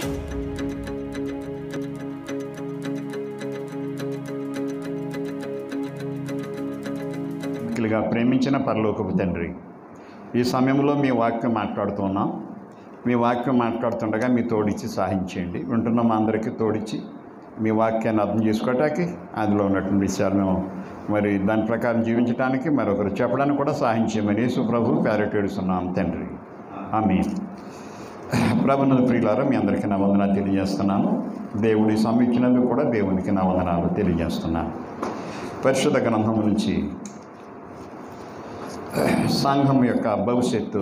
మిక్కిలిగా ప్రేమించిన పరలోకపు తండ్రి ఈ సమయంలో మీ వాక్యం మాట్లాడుతున్నాం మీ వాక్యం మాట్లాడుతుండగా మీ తోడిచ్చి సహాయించేయండి వింటున్న మా అందరికీ తోడిచ్చి మీ వాక్యాన్ని అర్థం చేసుకోవటానికి అందులో ఉన్నటువంటి విషయాలు మేము మరి దాని ప్రకారం జీవించడానికి మరొకరు చెప్పడానికి కూడా సహాయం చేయమని యేసు ప్రభు పేరటేడుస్తున్నాం తండ్రి ఆమె ప్రభునందు ప్రియులారా మీ అందరికీ నా వందనాలు తెలియజేస్తున్నాను దేవుడి సమీక్షినందుకు కూడా దేవునికి నా వందనాలు తెలియజేస్తున్నాను పరిశుద్ధ గ్రంథం నుంచి సంఘం యొక్క భవిష్యత్తు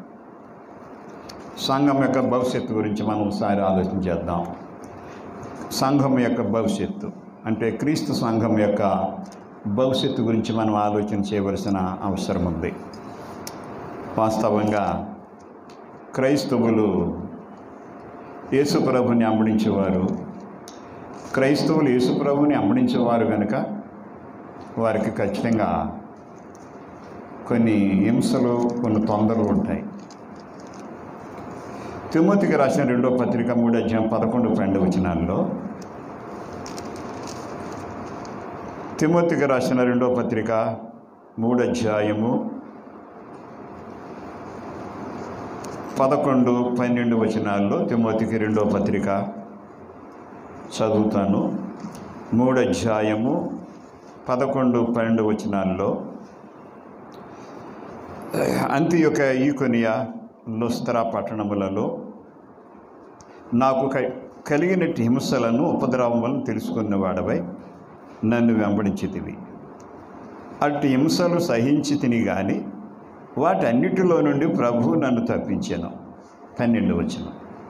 సంఘం యొక్క భవిష్యత్తు గురించి మనం ఒకసారి ఆలోచన చేద్దాం సంఘం యొక్క భవిష్యత్తు అంటే క్రీస్తు సంఘం యొక్క భవిష్యత్తు గురించి మనం ఆలోచన చేయవలసిన అవసరం ఉంది వాస్తవంగా క్రైస్తవులు యేసుప్రభుని అమ్మడించేవారు క్రైస్తవులు యేసుప్రభుని అమ్మడించేవారు కనుక వారికి ఖచ్చితంగా కొన్ని హింసలు కొన్ని తొందరలు ఉంటాయి తిమోతికి రాసిన రెండో పత్రిక మూడు అధ్యాయం పదకొండు పన్నెండు వచనాల్లో తిమోతికి రాసిన రెండో పత్రిక మూడు అధ్యాయము పదకొండు పన్నెండు వచనాల్లో తిమోతికి రెండో పత్రిక చదువుతాను మూడు అధ్యాయము పదకొండు పన్నెండు వచనాల్లో అంత్యొక ఈకొనియా లుస్త్రా పట్టణములలో నాకు క- కలిగినట్టు హింసలను ఉపద్రవములను తెలుసుకున్నవాడవై నన్ను వెంబడించితివి అటు హింసలు సహించి తిని కానీ వాటన్నిటిలో నుండి ప్రభు నన్ను తప్పించాను పన్నెండు వచ్చిన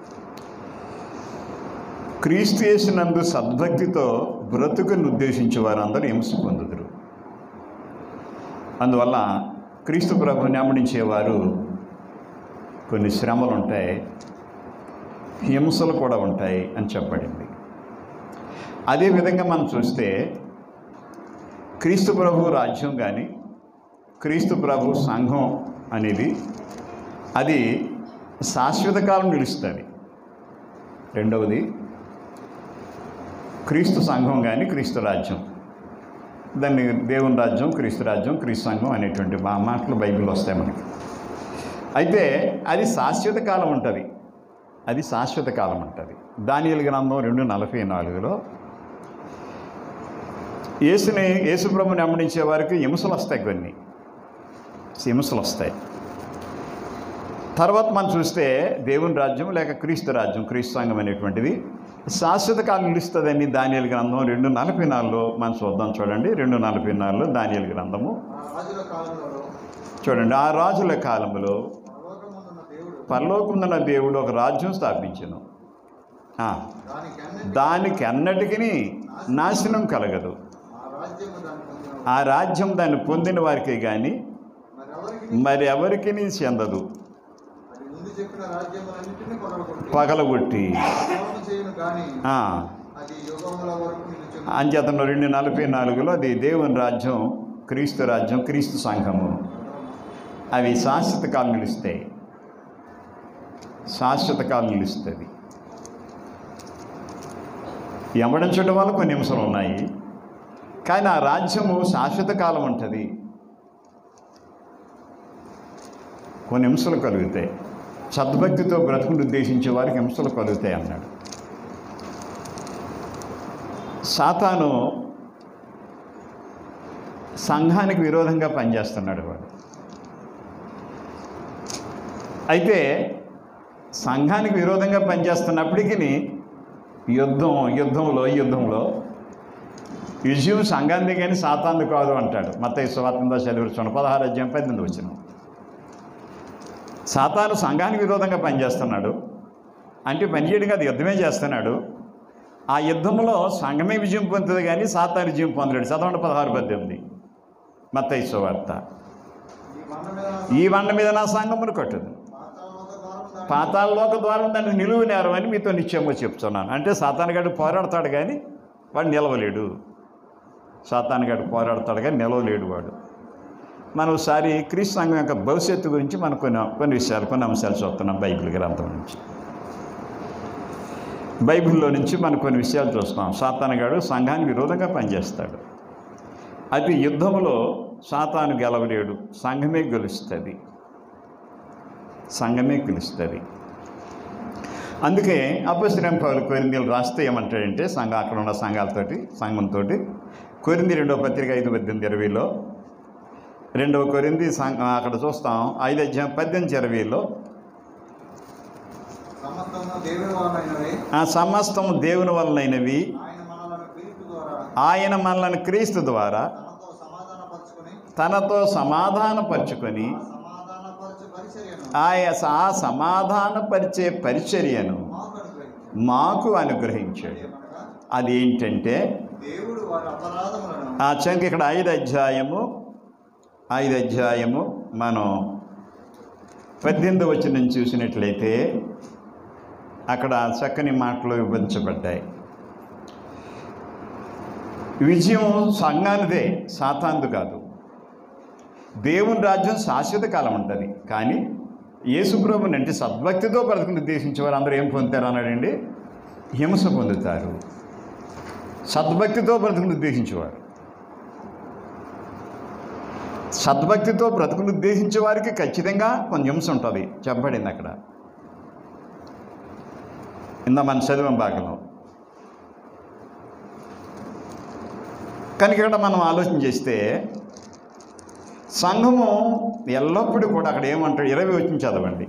క్రీస్తు యేసునందు సద్భక్తితో బ్రతుకును ఉద్దేశించే వారందరూ హింస పొందుదురు అందువల్ల క్రీస్తు ప్రభుని అమ్మడించేవారు కొన్ని శ్రమలు ఉంటాయి హింసలు కూడా ఉంటాయి అని చెప్పబడింది అదేవిధంగా మనం చూస్తే క్రీస్తు ప్రభు రాజ్యం కానీ క్రీస్తు ప్రభు సంఘం అనేది అది శాశ్వత కాలం నిలుస్తుంది రెండవది క్రీస్తు సంఘం కానీ క్రీస్తు రాజ్యం దాన్ని దేవుని రాజ్యం క్రీస్తు రాజ్యం క్రీస్తు సంఘం అనేటువంటి మా మాటలు బైబిల్లో వస్తాయి మనకి అయితే అది శాశ్వత కాలం ఉంటుంది అది శాశ్వత కాలం ఉంటుంది దానియలు గ్రంథం రెండు నలభై నాలుగులో యేసుని యేసుప్రభుని అమ్మడించే వారికి హింసలు వస్తాయి కొన్ని హింసలు వస్తాయి తర్వాత మనం చూస్తే దేవుని రాజ్యం లేక క్రీస్తు రాజ్యం క్రీస్తు సంఘం అనేటువంటిది శాశ్వత కాలం నిలుస్తుందని దానియలు గ్రంథం రెండు నలభై నాలుగులో మనం చూద్దాం చూడండి రెండు నలభై నాలుగులో దానియలు గ్రంథము ఆ రాజుల కాలంలో చూడండి ఆ రాజుల కాలంలో పరలోకమందున్న దేవుడు పరలోకమున్న దేవుడు ఒక రాజ్యం స్థాపించను ఆ, దానికి అన్ని దానికి అన్నటికీ నాశనం కలగదు ఆ రాజ్యము దాని పొందిన ఆ రాజ్యం దాన్ని పొందిన వారికి కానీ మరెవరికి మరి ఎవరికి చెందదు అది ముందు చెప్పిన రాజ్యములన్నింటినీ పగలగొట్టి పగలగొట్టి పాలన చేయను కానీ ఆ, అది యుగముల వరకు నిలుచును అంచేతను రెండు నలభై నాలుగులో అది దేవుని రాజ్యం క్రీస్తు రాజ్యం క్రీస్తు సంఘము అవి శాశ్వత కాలం నిలుస్తాయి శాశ్వత కాలం నిలుస్తుంది ఎమడించడం వల్ల కొన్ని నిమిషాలు ఉన్నాయి కానీ ఆ రాజ్యము శాశ్వత కాలం ఉంటుంది కొన్ని హింసలు కలుగుతాయి సద్భక్తితో బ్రతుకుని ఉద్దేశించే వారికి హింసలు కలుగుతాయి అన్నాడు సాతాను సంఘానికి విరోధంగా పనిచేస్తున్నాడు వాడు అయితే సంఘానికి విరోధంగా పనిచేస్తున్నప్పటికీ యుద్ధం యుద్ధంలో యుద్ధంలో విజయం సంఘాన్ని కానీ సాతాంది కాదు అంటాడు మత స్వాతంత్ర చదివి చూడండి పదహారు అధ్యాయం పద్దెనిమిది వచ్చిన సాతాను సంఘానికి విరోధంగా పనిచేస్తున్నాడు అంటే పనిచేయడం కాదు యుద్ధమే చేస్తున్నాడు ఆ యుద్ధంలో సంఘమే విజయం పొందుతుంది కానీ సాతాను విజయం పొందలేడు చదవండి పదహారు పద్దెనిమిది మత్తయి వార్త ఈ బండ మీద ఈ బండ మీద నా సంఘమును కట్టుదు పాతాళలోక ద్వారం దాని పాతాళలోక ద్వారం దాన్ని నిలువు నేరం అని మీతో నిశ్చయంగా చెప్తున్నాను అంటే సాతానుగాడు పోరాడతాడు కానీ వాడు నిలవలేడు సాతానుగాడు పోరాడతాడు కానీ నిలవలేడు వాడు మనం ఒకసారి క్రీస్తు సంఘం యొక్క భవిష్యత్తు గురించి మనం కొన్ని కొన్ని విషయాలు కొన్ని అంశాలు చూస్తున్నాం బైబిల్ గ్రంథం నుంచి బైబిల్లో నుంచి మనం కొన్ని విషయాలు చూస్తాం సాతానుగాడు సంఘానికి విరోధంగా పనిచేస్తాడు అది యుద్ధంలో సాతాను గెలవలేడు సంఘమే గెలుస్తుంది సంఘమే గెలుస్తుంది అందుకే అపశ్రం పౌరు కొరిందీలు రాస్తే ఏమంటాడంటే సంఘ అక్కడ ఉన్న సంఘాలతోటి సంఘంతో కొరింది రెండవ పత్రిక ఐదు పద్దెనిమిది ఇరవైలో రెండవ కొరింది సంఘ అక్కడ చూస్తాం ఐదు అధ్యాయం పద్దెనిమిది ఇరవైలో సమస్తము దేవుని వాళ్ళైనవే ఆ సమస్తం దేవుని వలనైనవి ఆయన మనలను పిలుపు ద్వారా ఆయన మనలను క్రీస్తు ద్వారా తనతో సమాధానపరుచుకొని తనతో సమాధానపరుచుకొని సమాధానపరచు పరిచర్యను ఆయన ఆ సమాధానపరిచే పరిచర్యను మాకు అనుగ్రహించు మాకు అనుగ్రహించాడు ఏమనగా అదేంటంటే దేవుడు వారి అపరాధములను ఆ చంక ఇక్కడ ఐదు అధ్యాయము ఐదు అధ్యాయము మనం పద్దెనిమిది వచ్చిన చూసినట్లయితే అక్కడ చక్కని మాటలు విభజించబడ్డాయి విజయం సంఘానిదే సాతాందు కాదు దేవుని రాజ్యం శాశ్వత కాలం ఉంటుంది కానీ యేసుప్రభుని అంటే సద్భక్తితో బ్రతుకుని ఉద్దేశించే వారు అందరూ ఏం పొందుతారు అన్నాడండి హింస పొందుతారు సద్భక్తితో బ్రతుకుని ఉద్దేశించేవారు సద్భక్తితో బ్రతుకుని ఉద్దేశించే వారికి ఖచ్చితంగా కొంచెం హింస ఉంటుంది చెప్పబడింది అక్కడ ఇంత మన చదివం భాగంలో కనుక ఇక్కడ మనం ఆలోచన చేస్తే సంఘము ఎల్లప్పుడూ కూడా అక్కడ ఏమంటాడు ఇరవై వచ్చిన చదవండి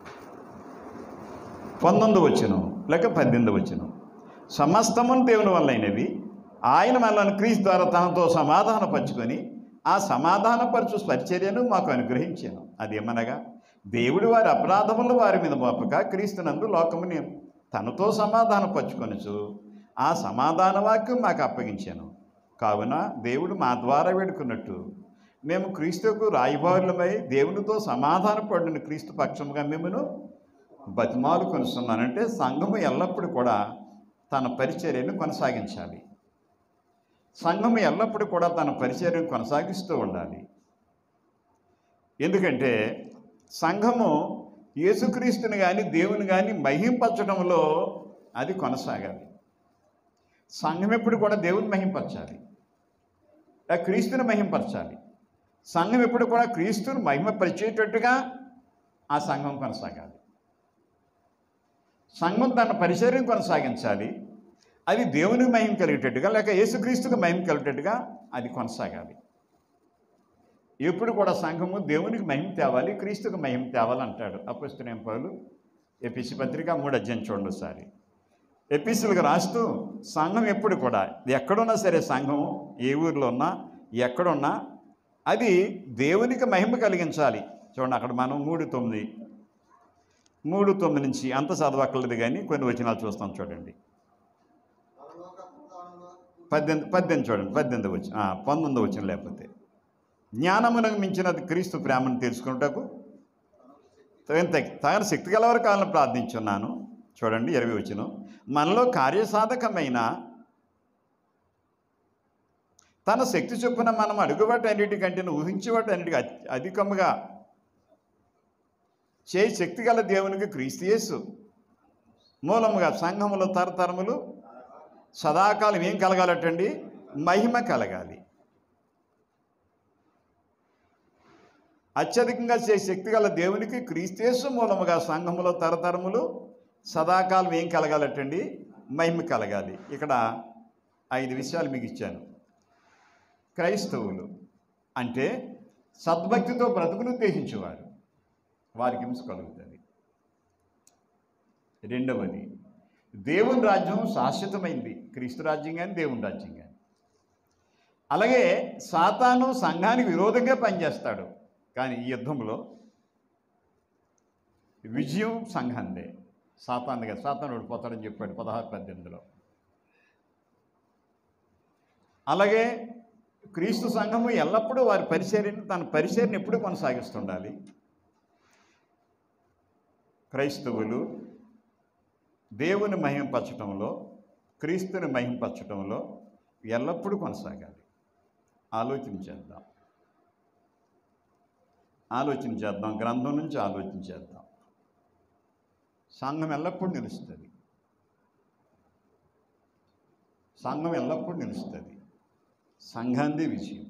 పంతొమ్మిది వచ్చును లేక పద్దెనిమిది వచ్చును సమస్తమును దేవుని వల్లైనవి ఆయన మనల్ని క్రీస్తు ద్వారా తనతో సమాధానపరుచుకొని ఆ సమాధానపరచు పరిచర్యను మాకు అనుగ్రహించాను అదేమనగా దేవుడు వారి అపరాధములు వారి మీద మోపక క్రీస్తునందు లోకముని తనతో సమాధానపరుచుకొనుచు ఆ సమాధాన వాక్యం మాకు అప్పగించాను కావున దేవుడు మా ద్వారా వేడుకున్నట్టు మేము క్రీస్తుకు రాయబారులమై దేవునితో సమాధానపడిన క్రీస్తు పక్షముగా మిమ్మను బతిమాలు కొనుస్తున్నానంటే సంఘము ఎల్లప్పుడూ కూడా తన పరిచర్యను కొనసాగించాలి సంఘము ఎల్లప్పుడూ కూడా తన పరిచర్యను కొనసాగిస్తూ ఉండాలి ఎందుకంటే సంఘము యేసుక్రీస్తుని కానీ దేవుని కానీ మహింపరచడంలో అది కొనసాగాలి సంఘం ఎప్పుడు కూడా దేవుని మహింపరచాలి ఆ క్రీస్తుని మహింపరచాలి సంఘం ఎప్పుడు కూడా క్రీస్తుని మహిమపరిచేటట్టుగా ఆ సంఘం కొనసాగాలి సంఘం తన పరిచర్యం కొనసాగించాలి అది దేవునికి మహిమ కలిగేటట్టుగా లేక యేసుక్రీస్తుకు మహిమ కలిగేటట్టుగా అది కొనసాగాలి ఎప్పుడు కూడా సంఘము దేవునికి మహిమ తేవాలి క్రీస్తుకు మహిమ తేవాలి అంటాడు అపుస్తునేం పౌలు ఎపిసి పత్రిక మూడు అధ్యాయం చూడండి ఒకసారి ఎపిసులకు రాస్తూ సంఘం ఎప్పుడు కూడా ఎక్కడున్నా సరే సంఘం ఏ ఊరిలో ఉన్నా ఎక్కడున్నా అది దేవునికి మహిమ కలిగించాలి చూడండి అక్కడ మనం మూడు తొమ్మిది మూడు తొమ్మిది నుంచి అంత చదవక్కర్లేదు కానీ కొన్ని వచనాలు చూస్తాం చూడండి పరలోక పురాణంలో పద్దెనిమిది పద్దెనిమిది చూడండి పద్దెనిమిది వచ్చి ఆ, పంతొమ్మిది వచ్చిన లేకపోతే జ్ఞానమునకు మించినది క్రీస్తు ప్రేమను తెలుసుకున్నటకు తగిన తగిన శక్తి గలవర కాలను ప్రార్థించున్నాను చూడండి ఇరవై వచ్చిన మనలో కార్యసాధకమైన తన శక్తి చొప్పున మనం అడుగుబట్టన్నిటికంటే ఊహించేవాటన్నిటికీ అతి అధికముగా చే శక్తి గల దేవునికి క్రీస్తు యేసు మూలముగా సంఘములో తరతరములు సదాకాలం ఏం కలగాలటండి మహిమ కలగాలి అత్యధికంగా చే శక్తి గల దేవునికి క్రీస్తేసు మూలముగా సంఘములో తరతరములు సదాకాలం ఏం కలగాలటండి మహిమ కలగాలి ఇక్కడ ఐదు విషయాలు మీకు ఇచ్చాను క్రైస్తవులు అంటే సద్భక్తితో బ్రతుకును ఉద్దేశించేవారు వారికి హింస కలుగుతుంది రెండవది దేవుని రాజ్యం శాశ్వతమైంది క్రీస్తు రాజ్యం కానీ దేవుని రాజ్యం కానీ అలాగే సాతాను సంఘానికి విరోధంగా పనిచేస్తాడు కానీ ఈ యుద్ధంలో విజయం సంఘాందే సాతానుగా సాతాను ఓడిపోతాడని చెప్పాడు పదహారు పద్దెనిమిదిలో అలాగే క్రీస్తు సంఘము ఎల్లప్పుడూ వారి పరిచర్యను తన పరిచర్ని ఎప్పుడూ కొనసాగిస్తుండాలి క్రైస్తవులు దేవుని మహింపరచడంలో క్రీస్తుని మహింపరచడంలో ఎల్లప్పుడూ కొనసాగాలి ఆలోచన చేద్దాం ఆలోచన చేద్దాం గ్రంథం నుంచి ఆలోచన చేద్దాం సంఘం ఎల్లప్పుడూ నిలుస్తుంది సంఘం ఎల్లప్పుడూ నిలుస్తుంది సంఘాందే విజయం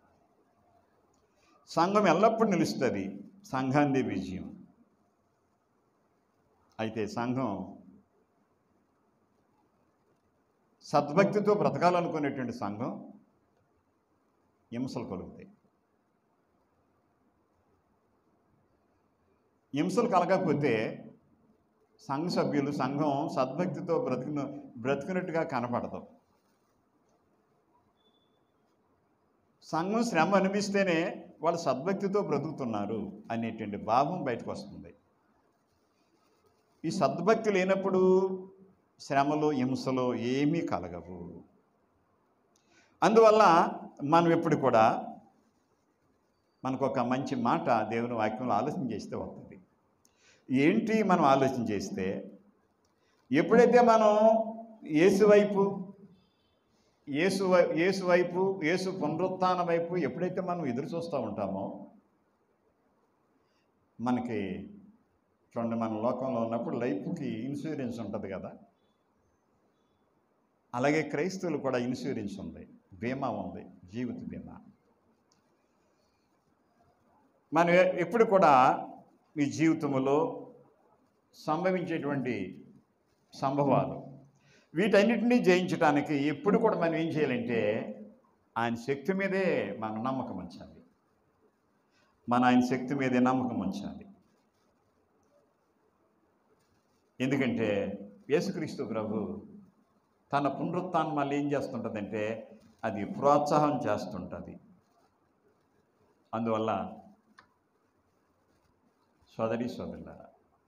సంఘం ఎల్లప్పుడూ నిలుస్తుంది సంఘాందే విజయం అయితే సంఘం సద్భక్తితో బ్రతకాలనుకునేటువంటి సంఘం హింసలు కలుగుతాయి హింసలు కలగకపోతే సంఘ సభ్యులు సంఘం సద్భక్తితో బ్రతికిన బ్రతికినట్టుగా కనపడదు సంఘం శ్రమ అనిపిస్తేనే వాళ్ళు సద్భక్తితో బ్రతుకుతున్నారు అనేటువంటి భావం బయటకు వస్తుంది ఈ సద్భక్తి లేనప్పుడు శ్రమలు హింసలు ఏమీ కలగవు అందువల్ల మనం ఎప్పుడు కూడా మనకు ఒక మంచి మాట దేవుని వాక్యంలో ఆలోచన చేస్తే వస్తుంది ఏంటి మనం ఆలోచన చేస్తే ఎప్పుడైతే మనం యేసు వైపు యేసు వై- యేసు వైపు యేసు పునరుత్థానం వైపు ఎప్పుడైతే మనం ఎదురు చూస్తూ ఉంటామో మనకి చూడండి మన లోకంలో ఉన్నప్పుడు లైఫ్కి ఇన్సూరెన్స్ ఉంటుంది కదా అలాగే క్రైస్తవులు కూడా ఇన్సూరెన్స్ ఉంది బీమా ఉంది జీవిత బీమా మనం ఎ- ఎప్పుడు కూడా ఈ జీవితంలో సంభవించేటువంటి సంభవాలు వీటన్నిటినీ జయించడానికి ఎప్పుడు కూడా మనం ఏం చేయాలంటే ఆయన శక్తి మీదే మనం నమ్మకం ఉంచాలి మన ఆయన శక్తి మీదే నమ్మకం ఉంచాలి ఎందుకంటే యేసుక్రీస్తు ప్రభు తన పునరుత్థానం మళ్ళీ ఏం చేస్తుంటుందంటే అది ప్రోత్సాహం చేస్తుంటుంది అందువల్ల సోదరి సోదరులారా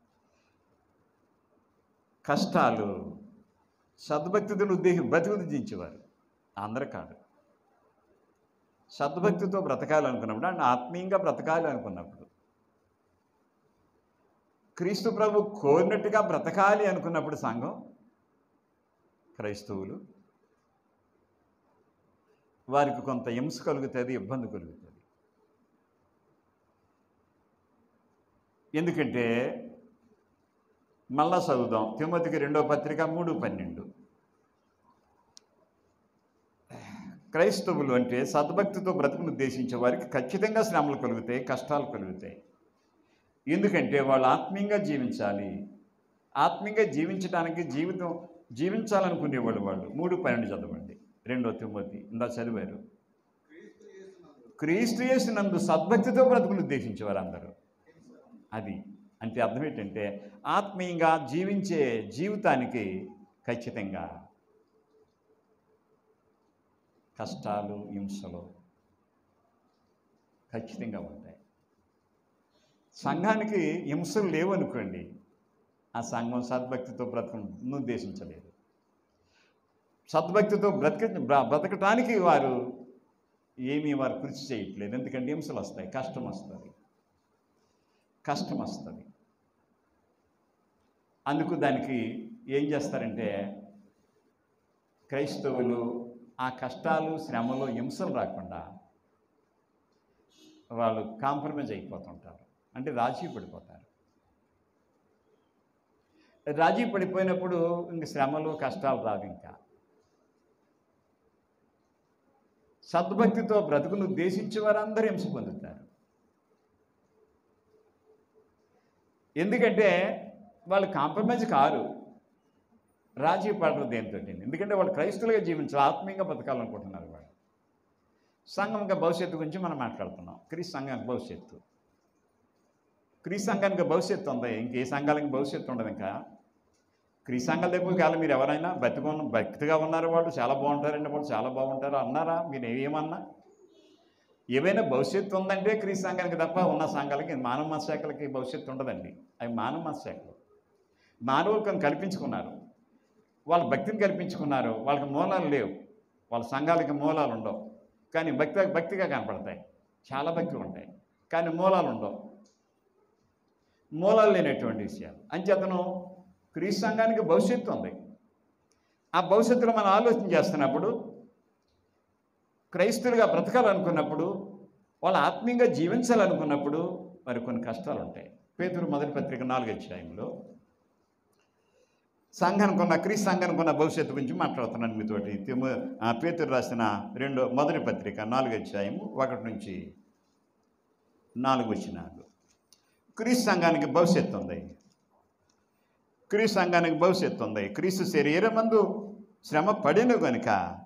కష్టాలు సద్భక్తితో ఉద్దేశం బ్రతికుదించేవారు అందరు కాదు సద్భక్తితో బ్రతకాలనుకున్నప్పుడు అంటే ఆత్మీయంగా బ్రతకాలి అనుకున్నప్పుడు క్రీస్తు ప్రభు కోరినట్టుగా బ్రతకాలి అనుకున్నప్పుడు సంఘం క్రైస్తవులు వారికి కొంత హింస కలుగుతుంది ఇబ్బంది కలుగుతుంది ఎందుకంటే మళ్ళా చదువుదాం తిమ్మతికి రెండో పత్రిక మూడు పన్నెండు క్రైస్తవులు అంటే సద్భక్తితో బ్రతుకును ఉద్దేశించే వారికి ఖచ్చితంగా శ్రమలు కలుగుతాయి కష్టాలు కలుగుతాయి ఎందుకంటే వాళ్ళు ఆత్మీయంగా జీవించాలి ఆత్మీయంగా జీవించడానికి జీవితం జీవించాలనుకునేవాళ్ళు వాళ్ళు మూడు పన్నెండు చదవండి రెండో తిమ్మతి ఇందా చదివారు క్రీస్తు యేసునందు క్రీస్తు యేసునందు సద్భక్తితో బ్రతుకులు ఉద్దేశించేవారు అందరూ అది అంటే అర్థం ఏంటంటే ఆత్మీయంగా జీవించే జీవితానికి ఖచ్చితంగా కష్టాలు హింసలు ఖచ్చితంగా ఉంటాయి సంఘానికి హింసలు లేవనుకోండి ఆ సంఘం సద్భక్తితో బ్రతకను ఉద్దేశించలేదు సద్భక్తితో బ్రతిక బ్ర- బ్రతకటానికి వారు ఏమీ వారు కృషి చేయట్లేదు ఎందుకంటే హింసలు వస్తాయి కష్టం వస్తుంది కష్టం వస్తుంది అందుకు దానికి ఏం చేస్తారంటే క్రైస్తవులు ఆ కష్టాలు శ్రమలు హింసలు రాకుండా వాళ్ళు కాంప్రమైజ్ అయిపోతుంటారు అంటే రాజీ పడిపోతారు రాజీ పడిపోయినప్పుడు ఇంక శ్రమలు కష్టాలు రావు ఇంకా సద్భక్తితో బ్రతుకును ఉద్దేశించి వారందరూ హింస పొందుతారు ఎందుకంటే వాళ్ళు కాంప్రమైజ్ కారు రాజీ పడరు దేంతో ఎందుకంటే వాళ్ళు క్రైస్తులుగా జీవించాలి ఆత్మీయంగా బతకాలనుకుంటున్నారు వాళ్ళు సంఘం ఇంకా భవిష్యత్తు గురించి మనం మాట్లాడుతున్నాం క్రీస్తు సంఘానికి భవిష్యత్తు క్రీస్తు సంఘానికి భవిష్యత్తు ఉంది ఇంకే సంఘాలకి భవిష్యత్తు ఉండదు ఇంకా క్రీస్తు సంఘాల దగ్గర కాలం మీరు ఎవరైనా బతికొని భక్తిగా ఉన్నారు వాళ్ళు చాలా బాగుంటారండి వాళ్ళు చాలా బాగుంటారు అన్నారా మీరు ఏమన్నా ఏవైనా భవిష్యత్తు ఉందంటే క్రీస్తు సంఘానికి తప్ప ఉన్న సంఘాలకి మానవ మత శాఖలకి భవిష్యత్తు ఉండదండి అవి మానవ మత శాఖలు మానవులు కొన్ని కల్పించుకున్నారు వాళ్ళ భక్తిని కల్పించుకున్నారు వాళ్ళకి మూలాలు లేవు వాళ్ళ సంఘాలకి మూలాలు ఉండవు కానీ భక్తి భక్తిగా కనపడతాయి చాలా భక్తులు ఉంటాయి కానీ మూలాలు ఉండవు మూలాలు లేనటువంటి విషయాలు అంచేతను క్రీస్తు సంఘానికి భవిష్యత్తు ఉంది ఆ భవిష్యత్తులో మనం ఆలోచన చేస్తున్నప్పుడు క్రైస్తులుగా బ్రతకాలనుకున్నప్పుడు వాళ్ళు ఆత్మీయంగా జీవించాలనుకున్నప్పుడు మరి కొన్ని కష్టాలు ఉంటాయి పేతురు మొదటి పత్రిక నాలుగు అధ్యాయంలో సంఘానికి ఉన్న క్రీస్తు సంఘానికి ఉన్న భవిష్యత్తు గురించి మాట్లాడుతున్నాను మీతోటి తిమో ఆ, పేతురు రాసిన రెండో మొదటి పత్రిక నాలుగు అధ్యాయము ఒకటి నుంచి నాలుగు వచ్చినాలు క్రీస్తు సంఘానికి భవిష్యత్తు ఉంది క్రీస్తు సంఘానికి భవిష్యత్తు ఉంది క్రీస్తు శరీరమందు శ్రమ పడిన కనుక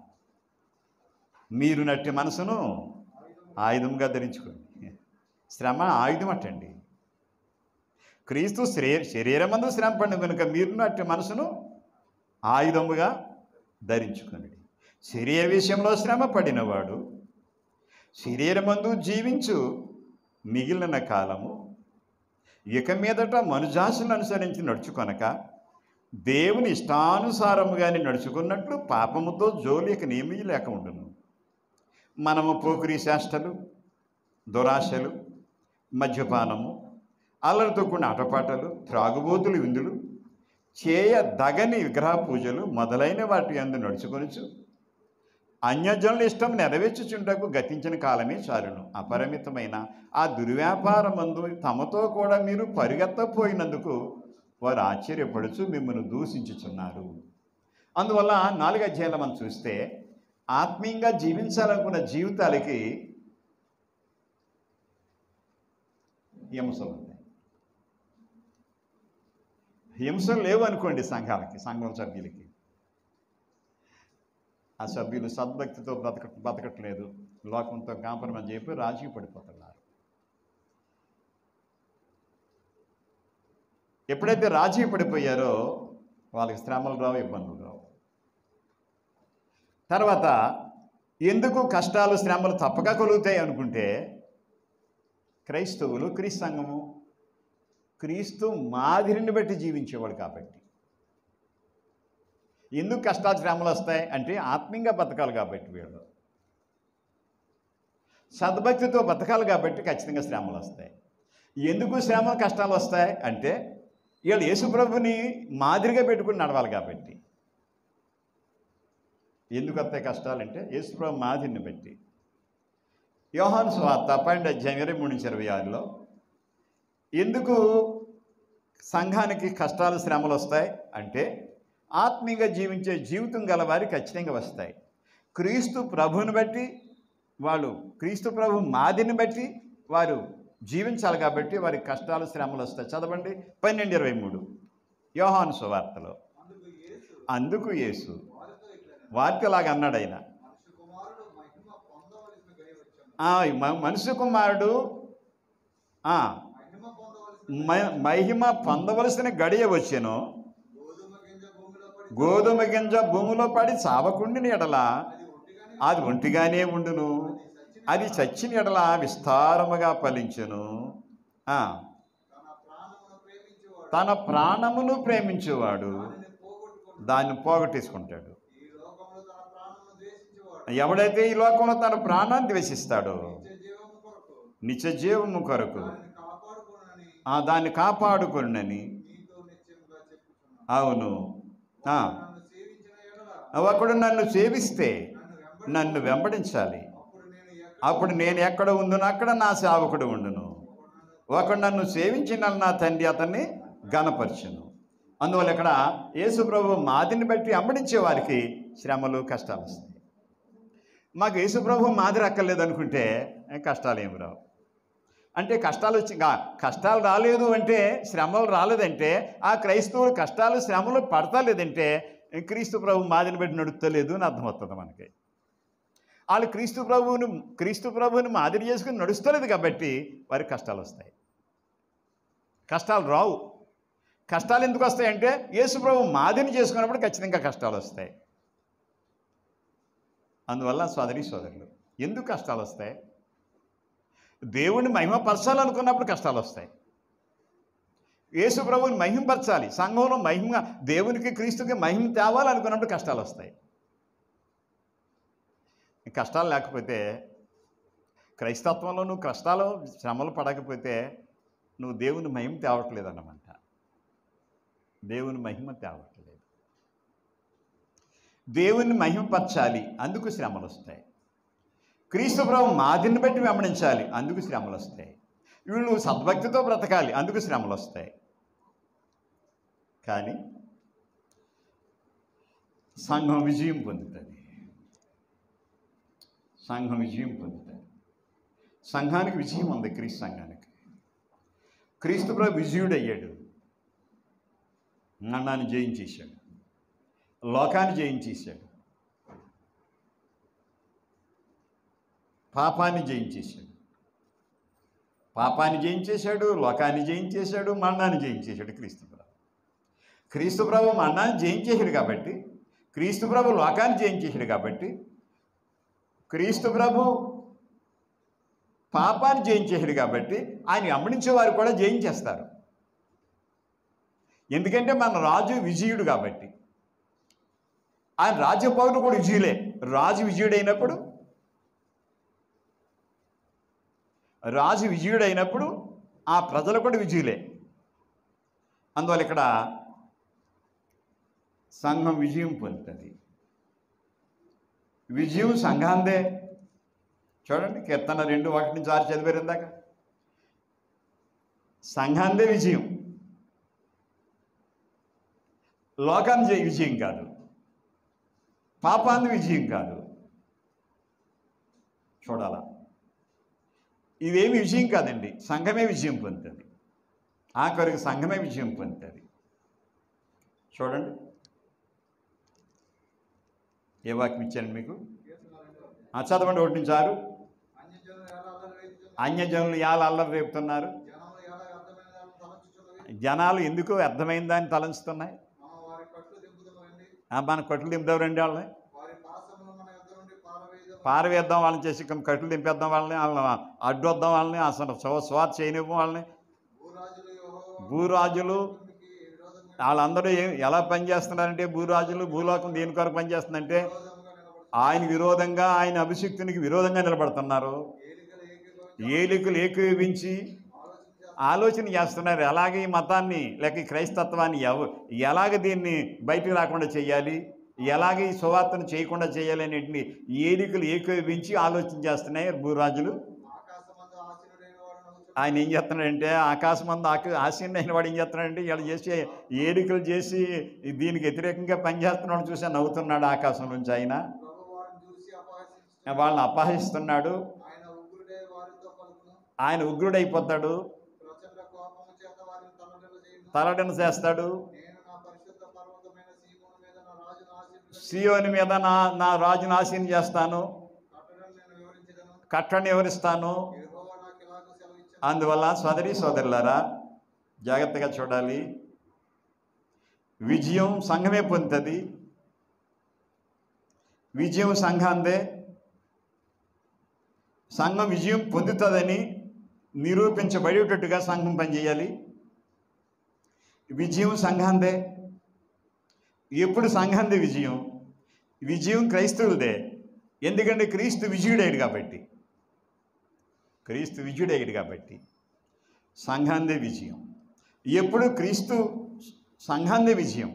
మీరు నట్టి మనసును ఆయుధంగా ధరించుకోండి శ్రమ ఆయుధం అట్టండి క్రీస్తు శరీర శరీరమందు శ్రమ పడిన కనుక మీరు నట్టి మనసును ఆయుధముగా ధరించుకుని శరీర విషయంలో శ్రమ పడినవాడు శరీరమందు జీవించు మిగిలిన కాలము ఇక మీదట మనుజాసులను అనుసరించి నడుచుకొనక దేవుని ఇష్టానుసారముగానే నడుచుకున్నట్లు పాపముతో జోలిక నేమీ లేక ఉండును మనము పోకిరి చేష్టలు దురాశలు మద్యపానము అల్లరితో కూడిన ఆటపాటలు త్రాగుబోతులు విందులు చేయ దగని విగ్రహ పూజలు మొదలైన వాటి అందు నడుచుకొనుచు అన్యజనుల ఇష్టం నెరవేర్చుచుంటకు గతించిన కాలమే చాలును అపరిమితమైన ఆ దుర్వ్యాపారమందు తమతో కూడా మీరు పరిగెత్తపోయినందుకు వారు ఆశ్చర్యపడుచు మిమ్మల్ని దూషించుచున్నారు అందువల్ల నాలుగు అధ్యాయాలు మనం చూస్తే ఆత్మీయంగా జీవించాలనుకున్న జీవితాలకి హింసలు ఉన్నాయి హింసలు లేవు అనుకోండి సంఘాలకి సంఘం సభ్యులకి ఆ సభ్యులు సద్భక్తితో బతక బతకట్లేదు లోకంతో కాంప్రమైజ్ అయిపోయి రాజీ పడిపోతున్నారు ఎప్పుడైతే రాజీ పడిపోయారో వాళ్ళకి శ్రమలు రావు ఇబ్బందులు రావు తర్వాత ఎందుకు కష్టాలు శ్రమలు తప్పక కలుగుతాయి అనుకుంటే క్రైస్తవులు క్రీస్తు సంఘము క్రీస్తు మాదిరిని బట్టి జీవించేవాడు కాబట్టి ఎందుకు కష్టాలు శ్రమలు వస్తాయి అంటే ఆత్మీయంగా బతకాలి కాబట్టి వీళ్ళు సద్భక్తితో బతకాలి కాబట్టి ఖచ్చితంగా శ్రమలు వస్తాయి ఎందుకు శ్రమ కష్టాలు వస్తాయి అంటే వీళ్ళు యేసుప్రభుని మాదిరిగా పెట్టుకుని నడవాలి కాబట్టి ఎందుకు వస్తాయి కష్టాలంటే యేసుప్రభు మాదిరిని బట్టి యోహాను స్వార్త పన్నెండు అధ్యాయం ఇరవై మూడు నుంచి ఇరవై ఆరులో ఎందుకు సంఘానికి కష్టాలు శ్రమలు వస్తాయి అంటే ఆత్మీయంగా జీవించే జీవితం గల వారికి ఖచ్చితంగా వస్తాయి క్రీస్తు ప్రభుని బట్టి వాళ్ళు క్రీస్తు ప్రభు మాదిని బట్టి వారు జీవించాలి కాబట్టి వారికి కష్టాలు శ్రమలు వస్తాయి చదవండి పన్నెండు ఇరవై మూడు యోహాను సువార్తలో అందుకు యేసు అందుకు యేసు వారితో ఇట్లా వారికి అలాగ అన్నాడు ఆయన మనుష్య కుమారుడు మహిమ పొందవలసిన గడి వచ్చాను ఆ, మ- మనుష్య కుమారుడు ఆ, మహిమ పొందవలసిన మ- మహిమ పొందవలసిన గడియ వచ్చెను గోధుమ గింజ భూమిలో పడి గోధుమ గింజ భూమిలో పడి చావకుండిన ఎడల అది ఒంటిగానే అది ఒంటిగానే ఉండును అది చచ్చిన ఎడల విస్తారముగా ఫలించును ఆ, తన ప్రాణమును ప్రేమించేవాడు తన ప్రాణమును ప్రేమించేవాడు దానిని పోగొట్టుకుంటాడు దాన్ని పోగొట్టేసుకుంటాడు ఈ లోకంలో తన ప్రాణమును ద్వేషించేవాడు ఎవడైతే ఈ లోకంలో తన ప్రాణాన్ని ద్వేషిస్తాడో నిత్య జీవము కొరకు నిత్య జీవము కొరకు దానిని కాపాడుకోనని ఆ దాన్ని కాపాడుకున్నని నీతో నిత్యముగా చెప్పుచున్నాను అవును ఆ, నన్ను సేవించిన ఎడల ఒకడు నన్ను సేవిస్తే నన్ను వెంబడి నన్ను వెంబడించాలి అప్పుడు నేను ఎక్కడ అప్పుడు నేను ఎక్కడ ఉందును అక్కడ నా సేవకుడు ఉండును ఒకడు నన్ను సేవించిన నా తండ్రి అతన్ని గణపరచును అందువల్ల ఇక్కడ యేసు ప్రభు మాదిని బట్టి అంబడించే వారికి శ్రమలు కష్టాలు వస్తాయి మాకు యేసు ప్రభు మాదిరి అక్కర్లేదు అనుకుంటే ఏ కష్టాలు ఏమి రావు అంటే కష్టాలు వచ్చి గా- కష్టాలు రాలేదు అంటే శ్రమలు రాలేదంటే ఆ క్రైస్తవులు కష్టాలు శ్రమలు పడతలేదంటే క్రీస్తు ప్రభు మాదిని బట్టి నడుస్తలేదు అని అర్థమవుతుంది మనకి వాళ్ళు క్రీస్తు ప్రభువుని క్రీస్తు ప్రభువుని మాదిరి చేసుకుని నడుస్తలేదు కాబట్టి వారికి కష్టాలు వస్తాయి కష్టాలు రావు కష్టాలు ఎందుకు వస్తాయంటే యేసు ప్రభు మాదిరిని చేసుకున్నప్పుడు ఖచ్చితంగా కష్టాలు వస్తాయి అందువల్ల సోదరి సోదరులు ఎందుకు కష్టాలు వస్తాయి దేవుణ్ణి మహిమపరచాలనుకున్నప్పుడు కష్టాలు వస్తాయి యేసు ప్రభువుని మహిమపరచాలి సంఘంలో మహిమ దేవునికి క్రీస్తుకి మహిమ తేవాలనుకున్నప్పుడు కష్టాలు వస్తాయి కష్టాలు లేకపోతే క్రైస్తత్వంలో నువ్వు కష్టాలు శ్రమలు పడకపోతే నువ్వు దేవుని మహిమ తేవట్లేదు అన్నమాట దేవుని మహిమ తేవట్లేదు దేవుని మహిమపరచాలి అందుకు శ్రమలు వస్తాయి క్రీస్తు ప్రభు మాదిని బట్టి వెంబడించాలి అందుకు శ్రమలు వస్తాయి వీళ్ళు సద్భక్తితో బ్రతకాలి అందుకు శ్రమలు వస్తాయి కానీ సంఘం విజయం పొందుతుంది సంఘం విజయం పొందుతుంది సంఘానికి విజయం ఉంది క్రీస్తు సంఘానికి క్రీస్తు ప్రభు విజయుడు అయ్యాడు మరణాన్ని జయించేశాడు లోకాన్ని జయించేశాడు పాపాన్ని జయించేశాడు పాపాన్ని జయించేశాడు లోకాన్ని జయించేశాడు మరణాన్ని జయించేశాడు క్రీస్తు ప్రభు క్రీస్తు ప్రభు మరణాన్ని జయించేశాడు కాబట్టి క్రీస్తు ప్రభు లోకాన్ని జయించేశాడు కాబట్టి క్రీస్తు ప్రభు పాపాన్ని జయించేశాడు కాబట్టి ఆయన అమ్మడించే వారు కూడా జయించేస్తారు ఎందుకంటే మన రాజు విజయుడు కాబట్టి ఆయన రాజ్య పౌరులు కూడా విజయులే రాజు విజయుడైనప్పుడు రాజు విజయుడైనప్పుడు ఆ ప్రజలు కూడా విజయులే అందువల్ల ఇక్కడ సంఘం విజయం పొందుతుంది విజయం సంఘాందే చూడండి కీర్తన రెండు ఒకటి నుంచి ఆరు చదివారు ఇందాక సంఘాందే విజయం లోకాన్ని జయ- విజయం కాదు పాపాన్ని విజయం కాదు చూడాలా ఇదేమి విజయం కాదండి సంఘమే విజయం పొందుతుంది ఆఖరికి సంఘమే విజయం పొందుతుంది చూడండి ఏ వాక్యం ఇచ్చాను మీకు కీర్తన రెండో ఆ చదవండి ఒకటి నుంచి ఆరు అన్యజనులు ఎలా అల్లరి రేపుతున్నారు? అన్యజనులు యాల అల్లరి రేపుతున్నారు జనములు ఎలా వ్యర్థమైన దాన్ని తలంచుచున్నవి? జనాలు ఎందుకు వ్యర్థమైన దాన్ని తలంచుతున్నాయి మనం వారి కట్లు దింపుదమండి ఆ, మన కట్లు దింపుదాం రండి వాళ్ళని వారి పాసములు మన యొద్ద నుండి పారవేయదము పారవేద్దాం వాళ్ళని చేసి ఇక కట్లు దింపేద్దాం వాళ్ళని వాళ్ళని అడ్డొద్దాం వాళ్ళని అసలు స్వ- స్వాత్ చేయనివ్వం వాళ్ళని భూరాజులు యెహోవా భూరాజులు భూమికి విరోధంగా వాళ్ళందరూ ఏం ఎలా పనిచేస్తున్నారంటే భూరాజులు భూలోకం దేని కొరకు పనిచేస్తుందంటే విరోధంగా నిలబడుతున్నారు. ఆయన విరోధంగా ఆయన అభిషిక్తునికి విరోధంగా నిలబడుతున్నారు ఏలికలు ఏకీభవించి ఏలికలు ఏకీవించి ఆలోచించారు. ఆలోచన చేస్తున్నారు ఎలాగ ఈ మతాన్ని లేక ఈ క్రైస్తత్వాన్ని ఎవ ఎలాగ దీన్ని బయటికి రాకుండా చేయాలి ఎలాగ ఈ సువార్తను చేయకుండా చేయాలి అనేటివి ఏలికలు ఏకీవించి ఆలోచన చేస్తున్నాయి భూరాజులు ఆకాశమందు ఆసీనుడైన వాడు నవ్వుచు- ఆయన ఏం చేస్తున్నాడంటే ఆకాశం మంది ఆక ఆశీన్ అయిన వాడు ఏం చేస్తున్నాడంటే ఇలా చేసి ఏడికలు చేసి దీనికి వ్యతిరేకంగా పనిచేస్తున్నాడు చూసి నవ్వుతున్నాడు ఆకాశం నుంచి ఆయన ప్రభు వారిని చూసి అపహసించుచు వాళ్ళని అపహసిస్తున్నాడు ఆయన ఉగ్రుడే వారితో పలుకును ఆయన ఉగ్రుడైపోతాడు ప్రచండ కోపము చేత వారిని తలడలు చేయును తలడన చేస్తాడు నేను నా పరిశుద్ధ పర్వతమైన సీమోను మీద నా రాజును ఆశీర్వదించి సియోని మీద నా నా రాజును ఆశీన్ చేస్తాను కట్టడని నేను వివరించదను కట్టని ఎవరిస్తాను యెహోవా నాకు ఇలాగూ సెలవిచ్చాను అందువల్ల సోదరి సోదరులారా జాగ్రత్తగా చూడాలి విజయం సంఘమే పొందుతుంది విజయం సంఘాందే సంఘం విజయం పొందుతుందని నిరూపించబడేటట్టుగా సంఘం పనిచేయాలి విజయం సంఘాందే ఎప్పుడు సంఘాందే విజయం విజయం క్రైస్తవులదే ఎందుకంటే క్రీస్తు విజయుడయ్యాడు కాబట్టి క్రీస్తు విజయుడయ్యాడు కాబట్టి సంఘాందే విజయం ఎప్పుడు క్రీస్తు సంఘాందే విజయం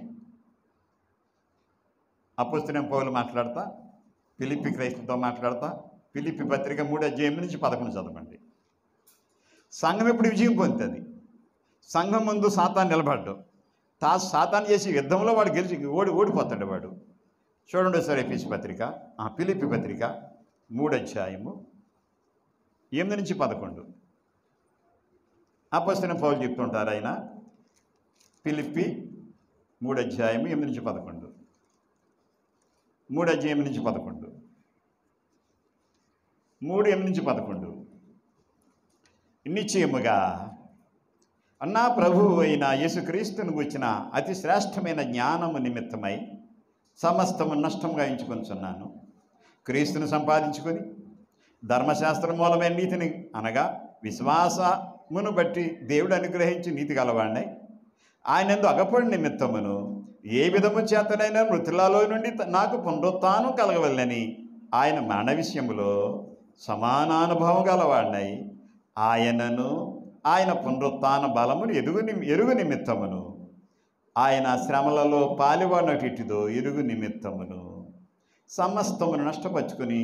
అపుస్తనం పౌలు మాట్లాడతా పిలిపి క్రైస్తుతో మాట్లాడతా పిలిపి పత్రిక మూడు అధ్యాయం నుంచి పదకొండు చదవండి సంఘం ఎప్పుడు విజయం పొందుతుంది సంఘం ముందు సాతాన్ నిలబడ్డు తా సాతాన్ చేసి యుద్ధంలో వాడు గెలిచి ఓడి ఓడిపోతాడు వాడు చూడండి సరే పిసి పత్రిక ఆ పిలిపి పత్రిక మూడు అధ్యాయము ఎనిమిది నుంచి పదకొండు అపస్తున్న పౌలు చెప్తుంటారు ఆయన పిలిపి మూడు అధ్యాయము ఎనిమిది నుంచి పదకొండు మూడు అధ్యాయం నుంచి పదకొండు మూడు ఎనిమిది నుంచి పదకొండు నిశ్చయముగా అన్నా ప్రభువు అయిన యేసుక్రీస్తును గుచ్చిన అతి శ్రేష్టమైన జ్ఞానము నిమిత్తమై సమస్తము నష్టంగా ఎంచుకొంచున్నాను క్రీస్తును సంపాదించుకొని ధర్మశాస్త్రం మూలమైన నీతిని అనగా విశ్వాసమును బట్టి దేవుడు అనుగ్రహించి నీతి గలవాడినై ఆయనందు అగపడి నిమిత్తమును ఏ విధము చేతనైనా మృతులలో నుండి త- నాకు పునరుత్థానం కలగవల్లని ఆయన మరణ విషయములో సమానానుభవం గలవాడినై ఆయనను ఆయన పునరుత్థాన బలమును ఎరుగు ని- ఎరుగు నిమిత్తమును ఆయన శ్రమలలో పాలివాడినటిదో ఎరుగు నిమిత్తమును సమస్తమును నష్టపరుచుకొని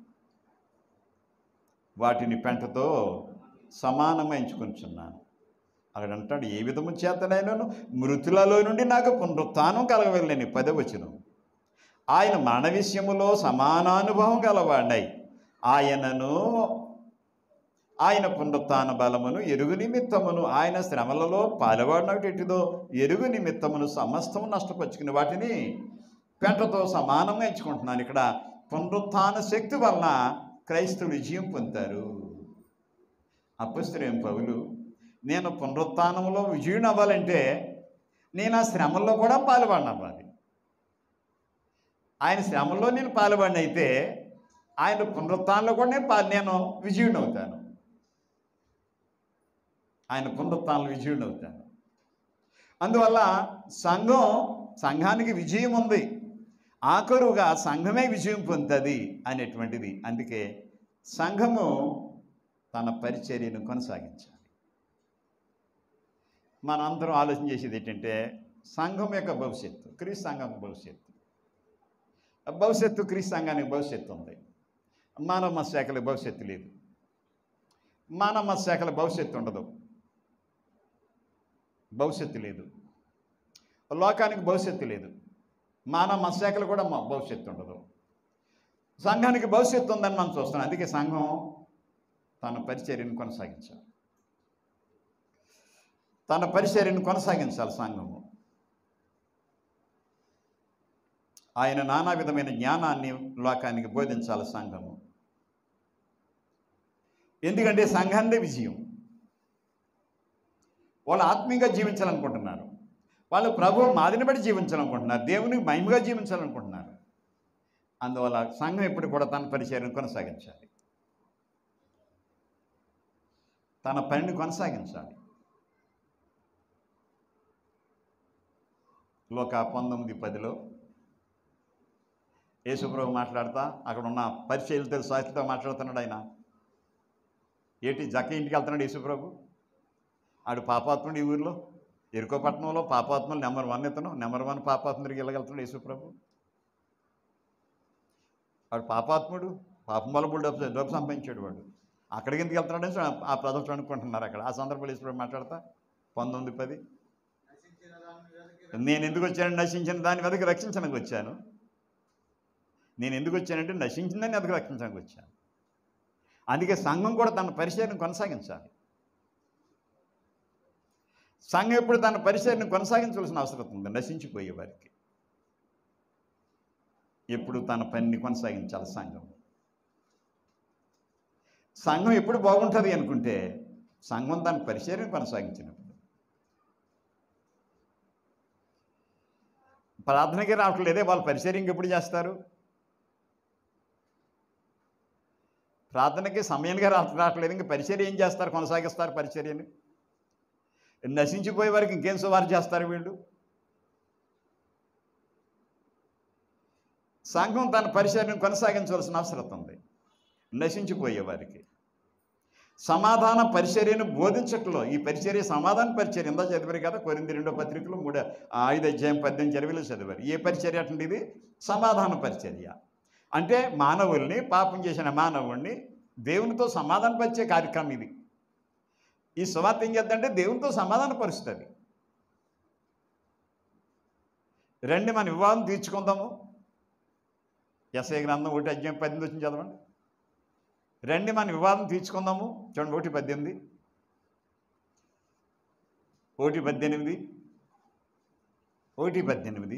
వాటిని పెంటతో సమానమైంచుకుంటున్నాను అక్కడ అంటాడు ఏ విధము చేతనైనాను మృతులలో నుండి నాకు పునరుత్థానం కలగవల్లని పదవచనం ఆయన మరణ విషయములో సమానానుభవం గలవాడై ఆయనను ఆయన పునరుత్న బలమును ఎరుగు నిమిత్తమును ఆయన శ్రమలలో పాలువాడినటిదో ఎరుగు నిమిత్తమును సమస్తము నష్టపరుచుకుని వాటిని పెంటతో సమానంగా ఎంచుకుంటున్నాను ఇక్కడ పునరుత్న శక్తి వలన క్రైస్తవులు విజయం పొందుతారు అపస్తులేం పౌలు నేను పునరుత్నంలో విజయుని అవ్వాలంటే నేను ఆ శ్రమల్లో కూడా పాల్పడిన అవ్వాలి ఆయన శ్రమల్లో నేను పాల్పడిన అయితే ఆయన పునరుత్నంలో కూడా నేను పా నేను విజయుని అవుతాను ఆయన పునరుత్నంలో విజయుని అవుతాను అందువల్ల సంఘం సంఘానికి విజయం ఉంది ఆఖరుగా సంఘమే విజయం పొందుతుంది అనేటువంటిది అందుకే సంఘము తన పరిచర్యను కొనసాగించాలి మనందరం ఆలోచన చేసేది ఏంటంటే సంఘం యొక్క భవిష్యత్తు క్రీస్తు సంఘం భవిష్యత్తు భవిష్యత్తు క్రీస్తు సంఘానికి భవిష్యత్తు ఉంది మానవ శాఖల భవిష్యత్తు లేదు మానవ శాఖల భవిష్యత్తు ఉండదు భవిష్యత్తు లేదు లోకానికి భవిష్యత్తు లేదు మానవ శాఖలు కూడా మా భవిష్యత్తు ఉండదు సంఘానికి భవిష్యత్తు ఉందని మనం చూస్తున్నాం అందుకే సంఘం తన పరిచర్యను కొనసాగించాలి తన పరిచర్యను కొనసాగించాలి సంఘము ఆయన నానా విధమైన జ్ఞానాన్ని లోకానికి బోధించాలి సంఘము ఎందుకంటే సంఘాన్నే విజయం వాళ్ళు ఆత్మీయంగా జీవించాలనుకుంటున్నారు వాళ్ళు ప్రభు మాదిని బట్టి జీవించాలనుకుంటున్నారు దేవునికి మహిమగా జీవించాలనుకుంటున్నారు అందువల్ల సంఘం ఎప్పుడు కూడా తన పరిచర్యను కొనసాగించాలి తన పనిని కొనసాగించాలి లోక పంతొమ్మిది పదిలో యేసుప్రభు మాట్లాడతా అక్కడ ఉన్న పరిచయలతో సాక్షితో మాట్లాడుతున్నాడు ఆయన ఏటి జక్క ఇంటికి వెళ్తున్నాడు యేసుప్రభు ఆడు పాపాత్ముడు ఈ ఊరిలో ఎరుకోపట్నంలో పాపాత్ములు నెంబర్ వన్ ఇతను నెంబర్ వన్ పాపాత్ముడికి వెళ్ళగలుగుతున్నాడు యేసుప్రభు వాడు పాపాత్ముడు పాపం వల్ల కూడా డబ్బు డబ్బు సంపాదించాడు వాడు అక్కడికి ఎందుకు వెళ్తున్నాడని చూ- ఆ ప్రజలు అనుకుంటున్నారు అక్కడ ఆ సందర్భంలో యేసుప్రభు మాట్లాడతా పంతొమ్మిది పది నశించిన దాని మీదకి నేను ఎందుకు వచ్చాను నశించిన దాని వెదకి రక్షించడానికి వచ్చాను నేను ఎందుకు వచ్చానంటే నశించిందని వెదకి రక్షించడానికి వచ్చాను అందుకే సంఘం కూడా తన పరిచయం కొనసాగించాలి సంఘం ఎప్పుడు తన పరిచయం కొనసాగించవలసిన అవసరం ఉంది నశించిపోయే వారికి ఎప్పుడు తన పనిని కొనసాగించాలి సంఘం సంఘం ఎప్పుడు బాగుంటుంది అనుకుంటే సంఘం తన పరిచయం కొనసాగించినప్పుడు ప్రార్థనకి రావట్లేదే వాళ్ళు పరిచర్య ఎప్పుడు చేస్తారు ప్రార్థనకి సమయానికి రా రావట్లేదు ఇంక పరిచర్య ఏం చేస్తారు కొనసాగిస్తారు పరిచర్యని నశించిపోయే వారికి ఇంకేం సువారు చేస్తారు వీళ్ళు సంఘం తన పరిచర్యను కొనసాగించవలసిన అవసరం ఉంది నశించిపోయే వారికి సమాధాన పరిచర్యను బోధించట్లో ఈ పరిచర్య సమాధాన పరిచర్య ఎందా చదివారు కదా కొరింది రెండో పత్రికలు మూడో ఆ, ఐదు అధ్యాయం పద్దెనిమిది ఇరవైలో చదివారు ఏ పరిచర్య అంటే ఇది సమాధాన పరిచర్య అంటే మానవుల్ని పాపం చేసిన మానవుణ్ణి దేవునితో సమాధానపరిచే కార్యక్రమం ఇది ఈ సువార్త ఏం చేద్దంటే దేవునితో సమాధాన పరుస్తుంది రండి మన వివాదం తీర్చుకుందాము ఎస్ఐ గ్రంథం ఒకటి అధ్యాయం పద్దెనిమిది వచ్చింది చదవండి రండి మన వివాదం తీర్చుకుందాము చూడండి ఒకటి పద్దెనిమిది ఒకటి పద్దెనిమిది ఒకటి పద్దెనిమిది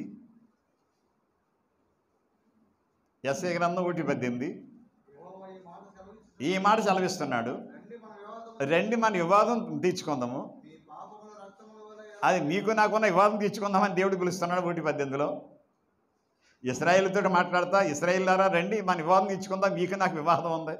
ఎస్ఐ గ్రంథం ఒకటి పద్దెనిమిది యెహోవా ఈ మాట సెలవిస్తూ, ఈ మాట సెలవిస్తున్నాడు రండి మన వివాదం రండి మన వివాదం తీర్చుకుందాము మీ పాపముల రక్తముల వలె అది మీకు నాకున్న వివాదం తీర్చుకుందామని దేవుడు పిలుస్తున్నాడు ఒకటి పద్దెనిమిదిలో ఇస్రాయేల్తో మాట్లాడతా ఇస్రాయేల్లారా రండి మన వివాదం తీర్చుకుందాం మీకు నాకు వివాదం ఉంది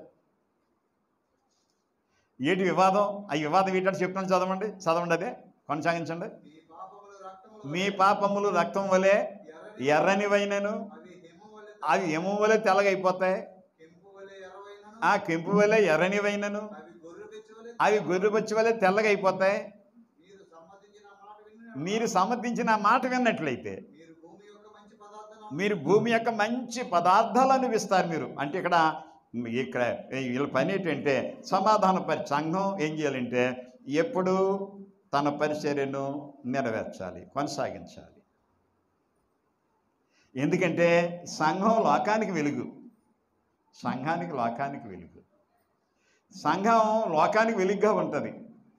ఏంటి వివాదం ఆ వివాదం ఏంటంటే చెప్తున్నాను చదవండి చదవండి అదే కొనసాగించండి మీ పాపముల రక్తముల మీ పాపములు రక్తం వలె ఎర్రని ఎర్రనివైనను అవి హిమము వలె అవి ఎము వలె తెల్లగైపోతాయి కెంపు వలె ఎర్రవైనను ఆ కెంపు వలె ఎర్రనివైనను అవి గొర్రె పెచ్చు వలె అవి గొర్రెబొచ్చి వలె తెల్లగైపోతాయి మీరు సమ్మతించిన మాట విని మీరు సమ్మతించిన మాట విన్నట్లయితే మీరు భూమి యొక్క మంచి పదార్థాలను మీరు భూమి యొక్క మంచి పదార్థాలు అనిపిస్తారు మీరు అంటే ఇక్కడ ఇక్కడ వీళ్ళ పని ఏంటంటే సమాధాన పరి సంఘం ఏం చేయాలంటే ఎప్పుడు తన పరిచర్యను నెరవేర్చాలి కొనసాగించాలి ఎందుకంటే సంఘం లోకానికి వెలుగు సంఘానికి లోకానికి వెలుగు సంఘం లోకానికి వెలుగుగా ఉంటుంది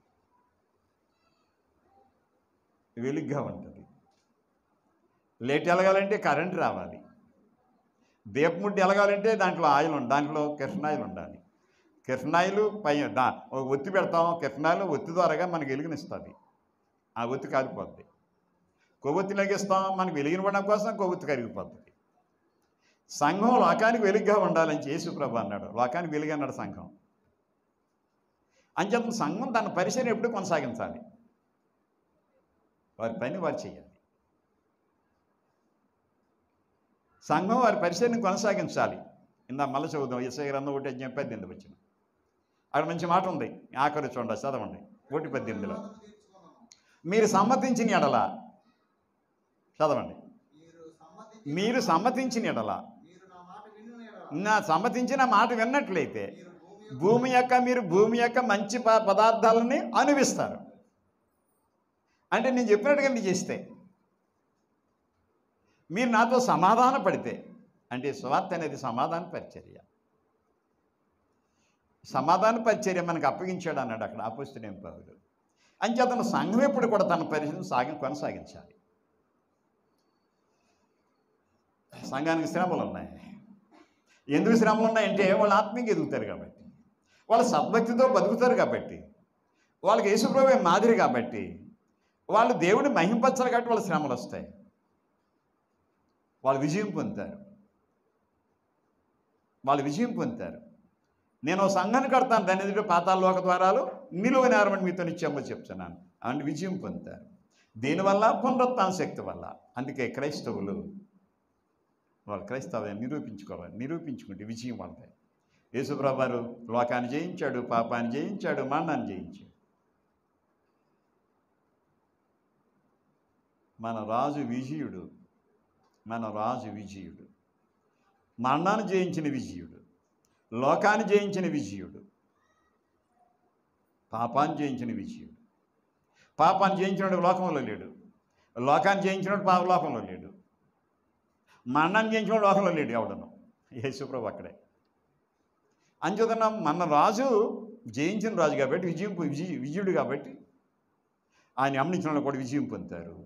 వెలుగుగా ఉంటుంది లేట్ ఎలగాలంటే కరెంట్ రావాలి దీపముడ్డి ఎలగాలంటే దాంట్లో ఆయిల్ ఉండాలి దాంట్లో కిరసనాయిల్ ఉండాలి కిరసనాయిలు పై దా ఒక ఒత్తి పెడతాం కిరసనాయిలు ఒత్తి ద్వారాగా మనకి వెలుగునిస్తుంది ఆ ఒత్తి కాలిపోద్ది కొవ్వొత్తి లగిస్తాం మనకి వెలిగినవ్వడం కోసం కొవ్వొత్తి కరిగిపోతుంది సంఘం లోకానికి వెలుగుగా ఉండాలని యేసుప్రభు అన్నాడు లోకానికి వెలుగు అన్నాడు సంఘం అంచేత సంఘం తన పరిచయం ఎప్పుడు కొనసాగించాలి వారి పని వారు చేయాలి సంఘం వారి పరిచయం కొనసాగించాలి ఇందా మళ్ళీ చదువుదాం ఇసై గ్రంథం ఒకటి అధ్యాయం పద్దెనిమిది వచ్చిన అక్కడ మంచి మాట ఉంది ఆఖరి చూడండి చదవండి ఒకటి పద్దెనిమిదిలో వివాదం తీర్చుకున్నాము. మీరు సమ్మతించిన ఎడల చదవండి మీరు సమ్మతించి మీరు సమ్మతించిన ఎడల మీరు నా మాట విను ఎడల నా సమ్మతించిన మాట విన్నట్లయితే మీరు భూమి భూమి యొక్క మీరు భూమి యొక్క మంచి ప పదార్థాలని అనుభవిస్తారు అంటే నేను చెప్పినట్టుగా మీరు చేస్తే మీరు నాతో సమాధాన పడితే అంటే స్వార్థ అనేది సమాధాన పరిచర్య సమాధాన పరిచర్య మనకు అప్పగించాడు అన్నాడు అక్కడ అపుస్తుడేం పౌరుడు అంచేతను సంఘం ఎప్పుడు కూడా తన పరిచయం సాగి కొనసాగించాలి సంఘానికి శ్రమలు ఉన్నాయి ఎందుకు శ్రమలు ఉన్నాయంటే వాళ్ళు ఆత్మీయంగా ఎదుగుతారు కాబట్టి వాళ్ళు సద్భక్తితో బతుకుతారు కాబట్టి వాళ్ళకి యేసుప్రభు మాదిరి కాబట్టి వాళ్ళు దేవుని మహింపరచాలి కాబట్టి వాళ్ళ శ్రమలు వస్తాయి వాళ్ళు విజయం పొందుతారు వాళ్ళు విజయం పొందుతారు నేను ఓ సంఘాన్ని కడతాను దాని ఎదుట పాతాల్లోక ద్వారాలు నిలువ నేరమని మీతో నిత్యంగా చెప్తున్నాను అంటే విజయం పొందుతారు దీనివల్ల పునరుత్న శక్తి వల్ల అందుకే క్రైస్తవులు వాళ్ళు క్రైస్తవాన్ని నిరూపించుకోవాలి నిరూపించుకుంటే విజయం వాళ్ళదే యేసుప్రభు వారు లోకాన్ని జయించాడు పాపాన్ని జయించాడు మరణాన్ని జయించాడు మన రాజు విజయుడు మన రాజు విజయుడు మరణాన్ని జయించిన విజయుడు లోకాన్ని జయించిన విజయుడు పాపాన్ని జయించిన విజయుడు పాపాన్ని జయించినప్పుడు లోకంలో లేడు లోకాన్ని జయించినప్పుడు పాప లోకంలో లేడు మరణాన్ని జయించిన లోకంలో లేడు ఎవడను యేసుప్రభు అక్కడే అంచేతన మన రాజు జయించిన రాజు కాబట్టి విజయం పొ- విజయ విజయుడు కాబట్టి ఆయన అమ్మించిన వాళ్ళు కూడా విజయం పొందుతారు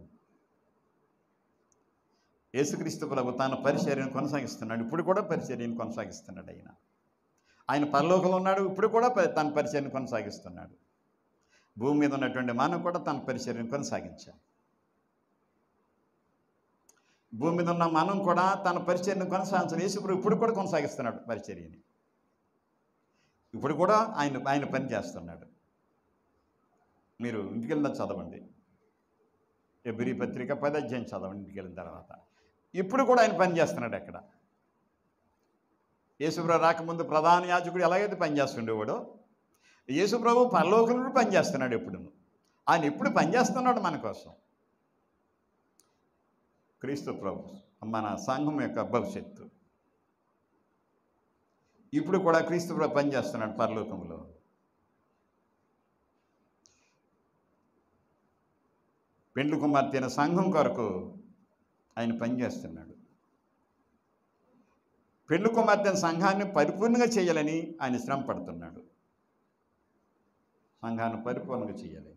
యేసుక్రీస్తు ప్రభు తన పరిచర్యను కొనసాగిస్తున్నాడు ఇప్పుడు కూడా పరిచర్యను కొనసాగిస్తున్నాడు ఆయన ఆయన పరలోకంలో ఉన్నాడు ఇప్పుడు కూడా ప- తన పరిచర్యను కొనసాగిస్తున్నాడు భూమి మీద ఉన్నటువంటి మనం కూడా తన పరిచర్యను కొనసాగించాలి భూమి మీద ఉన్న మనం కూడా తన పరిచర్యను కొనసాగించాలి యేసుప్రభు ఇప్పుడు కూడా కొనసాగిస్తున్నాడు పరిచర్యని ఇప్పుడు కూడా ఆయన ఆయన పని చేస్తున్నాడు మీరు ఇంటికి వెళ్ళిన చదవండి ఎబ్రి పత్రిక పది అధ్యాయం చదవండి ఇంటికి వెళ్ళిన తర్వాత ఇప్పుడు కూడా ఆయన పని చేస్తున్నాడు అక్కడ యేసుప్రభు రాకముందు ప్రధాన యాజకుడు ఎలాగైతే పనిచేస్తుండేవాడో యేసుప్రభు పరలోకంలో పనిచేస్తున్నాడు ఎప్పుడు ఆయన ఎప్పుడు పనిచేస్తున్నాడు మన కోసం క్రీస్తు ప్రభు మన సంఘం యొక్క భవిష్యత్తు ఇప్పుడు కూడా క్రీస్తు ప్రభు పనిచేస్తున్నాడు పరలోకంలో పెండ్లు కుమార్తె అయిన సంఘం కొరకు ఆయన పనిచేస్తున్నాడు పెండ్లు కుమార్తె అయిన సంఘాన్ని పరిపూర్ణంగా చేయాలని ఆయన శ్రమ పడుతున్నాడు సంఘాన్ని పరిపూర్ణంగా చేయాలి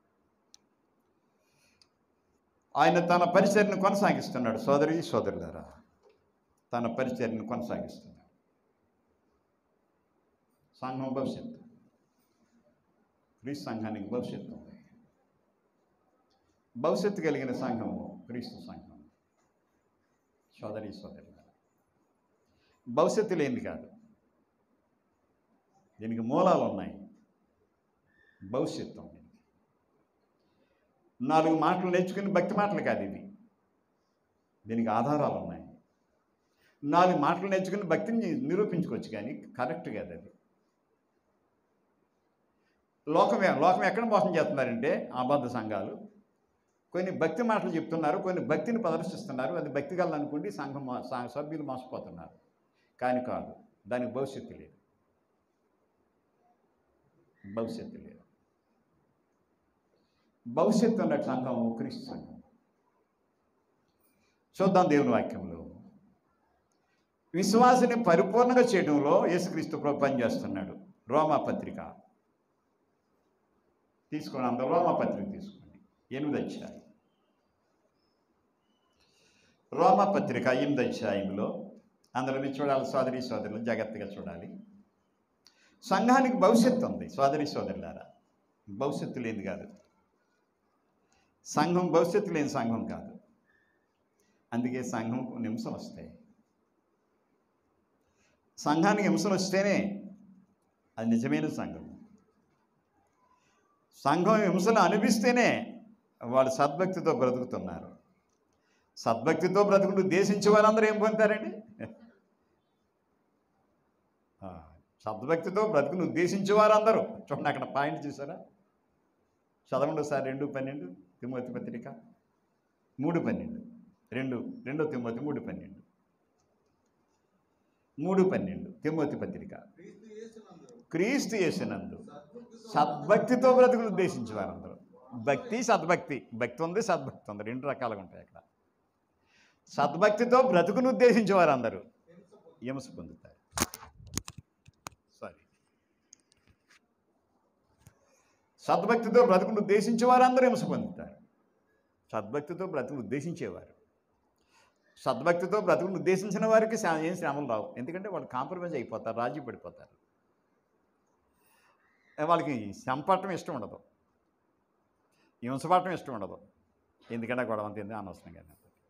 ఆయన తన పరిచర్ని కొనసాగిస్తున్నాడు సోదరి సోదరులారా తన పరిచర్ని కొనసాగిస్తున్నాడు సంఘం భవిష్యత్తు క్రీస్తు సంఘానికి భవిష్యత్తు ఉంది భవిష్యత్తు కలిగిన సంఘము క్రీస్తు సంఘం సోదరి సోదరులారా భవిష్యత్తు లేనిది కాదు దీనికి మూలాలు ఉన్నాయి భవిష్యత్తు ఉంది నాలుగు మాటలు నేర్చుకుని భక్తి మాటలు కాదు ఇది దీనికి ఆధారాలు ఉన్నాయి నాలుగు మాటలు నేర్చుకుని భక్తిని నిరూపించుకోవచ్చు కానీ కరెక్ట్ కాదు అది లోకం లోకం ఎక్కడ మోసం చేస్తున్నారంటే అబద్ధ సంఘాలు కొన్ని భక్తి మాటలు చెప్తున్నారు కొన్ని భక్తిని ప్రదర్శిస్తున్నారు అది భక్తి గల అనుకుంటే సంఘం మో- స- సభ్యులు మోసపోతున్నారు కానీ కాదు దానికి భవిష్యత్తు లేదు భవిష్యత్తు లేదు భవిష్యత్తు ఉన్న సంఘం క్రీస్తు సంఘం చూద్దాం దేవుని వాక్యంలో విశ్వాసిని పరిపూర్ణంగా చేయడంలో యేసుక్రీస్తు ప్రభు పనిచేస్తున్నాడు రోమా పత్రిక తీసుకోండి అందరూ రోమా పత్రిక తీసుకోండి ఎనిమిది అధ్యాయం రోమా పత్రిక ఎనిమిది అధ్యాయంలో అందులో మీరు చూడాలి సోదరి సోదరులు జాగ్రత్తగా చూడాలి సంఘానికి భవిష్యత్తు ఉంది సోదరి సోదరులారా భవిష్యత్తు లేని కాదు సంఘం భవిష్యత్తు లేని సంఘం కాదు అందుకే సంఘం హింసలు వస్తాయి సంఘానికి హింసలు వస్తేనే అది నిజమైన సంఘం సంఘం హింసలు అనిపిస్తేనే వాళ్ళు సద్భక్తితో బ్రతుకుతున్నారు సద్భక్తితో బ్రతుకులు దేశించే వారందరూ ఏం పొందుతారండి ఆ, సద్భక్తితో బ్రతుకును ఉద్దేశించే వారందరూ చూడండి అక్కడ పాయింట్ చూసారా చదవండి ఒకసారి రెండు పన్నెండు తిమ్మతి పత్రిక మూడు పన్నెండు రెండు రెండో తిమ్మతి మూడు పన్నెండు మూడు పన్నెండు తిమ్మతి పత్రిక క్రీస్తు యేసునందు క్రీస్తు చేసినందు సద్భక్తితో సద్భక్తితో బ్రతుకులు ఉద్దేశించే వారందరూ భక్తి సద్భక్తి భక్తి ఉంది సద్భక్తి ఉంది రెండు రకాలుగా ఉంటాయి అక్కడ సద్భక్తితో బ్రతుకును ఉద్దేశించే వారందరూ హింస పొంది హింస పొందుతారు సారీ సద్భక్తితో బ్రతుకును ఉద్దేశించే వారందరూ హింస పొందుతారు సద్భక్తితో బ్రతుకును ఉద్దేశించేవారు సద్భక్తితో బ్రతుకును ఉద్దేశించిన వారికి శ్రమ- ఏం శ్రమలు రావు ఎందుకంటే వాళ్ళు కాంప్రమైజ్ అయిపోతారు రాజీ పడిపోతారు ఏ, వాళ్ళకి చంపటం ఇష్టం ఉండదు హింసపడటం ఇష్టం ఉండదు ఎందుకంటే గొడవ అంత ఎందుకు అనవసరంగా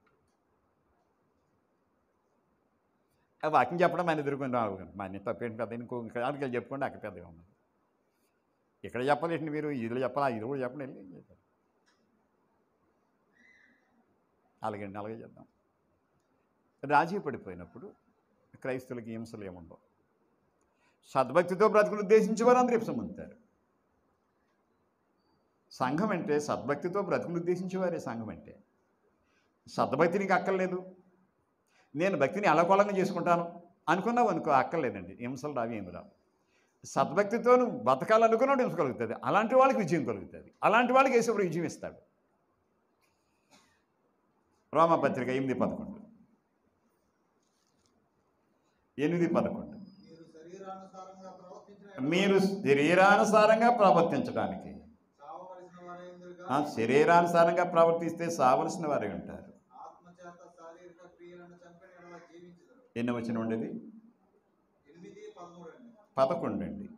ఆ వాక్యం చెప్పడం మన ఎదుర్కొని రావు మా అన్ని తప్పేంటి పెద్ద ఇంకో కాడికి చెప్పుకోండి అక్కడ పెద్దగా ఉన్నది ఇక్కడ చెప్పలేండి మీరు ఇదిలో చెప్పాలా ఇది కూడా చెప్పండి వెళ్ళి చెప్పండి. అలాగే అలాగే చేద్దాం రాజీ పడిపోయినప్పుడు క్రైస్తవులకి హింసలు ఏముండవు సద్భక్తితో బ్రతుకులు ఉద్దేశించి వారందరూ హింస పొందుతారు సంఘం అంటే సద్భక్తితో బ్రతుకులు ఉద్దేశించేవారే సంఘం అంటే సద్భక్తి నీకు అక్కర్లేదు నేను భక్తిని అలకోలంగా చేసుకుంటాను అనుకున్నావు అనుకో అక్కర్లేదండి హింసలు రావి ఏమి రావు సద్భక్తితో నువ్వు బతకాలనుకున్నాడు హింస కలుగుతుంది అలాంటి వాళ్ళకి విజయం కలుగుతుంది అలాంటి వాళ్ళకి యేసుప్రభు విజయం ఇస్తాడు రోమపత్రిక ఎనిమిది పదకొండు ఎనిమిది పదకొండు మీరు శరీరానుసారంగా ప్రవర్తించిన మీరు శరీరానుసారంగా ప్రవర్తించడానికి సావవలసిన వారైందురుగా ఆ, శరీరానుసారంగా ప్రవర్తిస్తే సావలసిన వారే ఉంటారు ఆత్మచేత శారీరక క్రియలను చంపిన ఎడల జీవించదు ఎన్ని వచ్చిన ఉండేది ఎనిమిది పదమూడు అండి పదకొండు అండి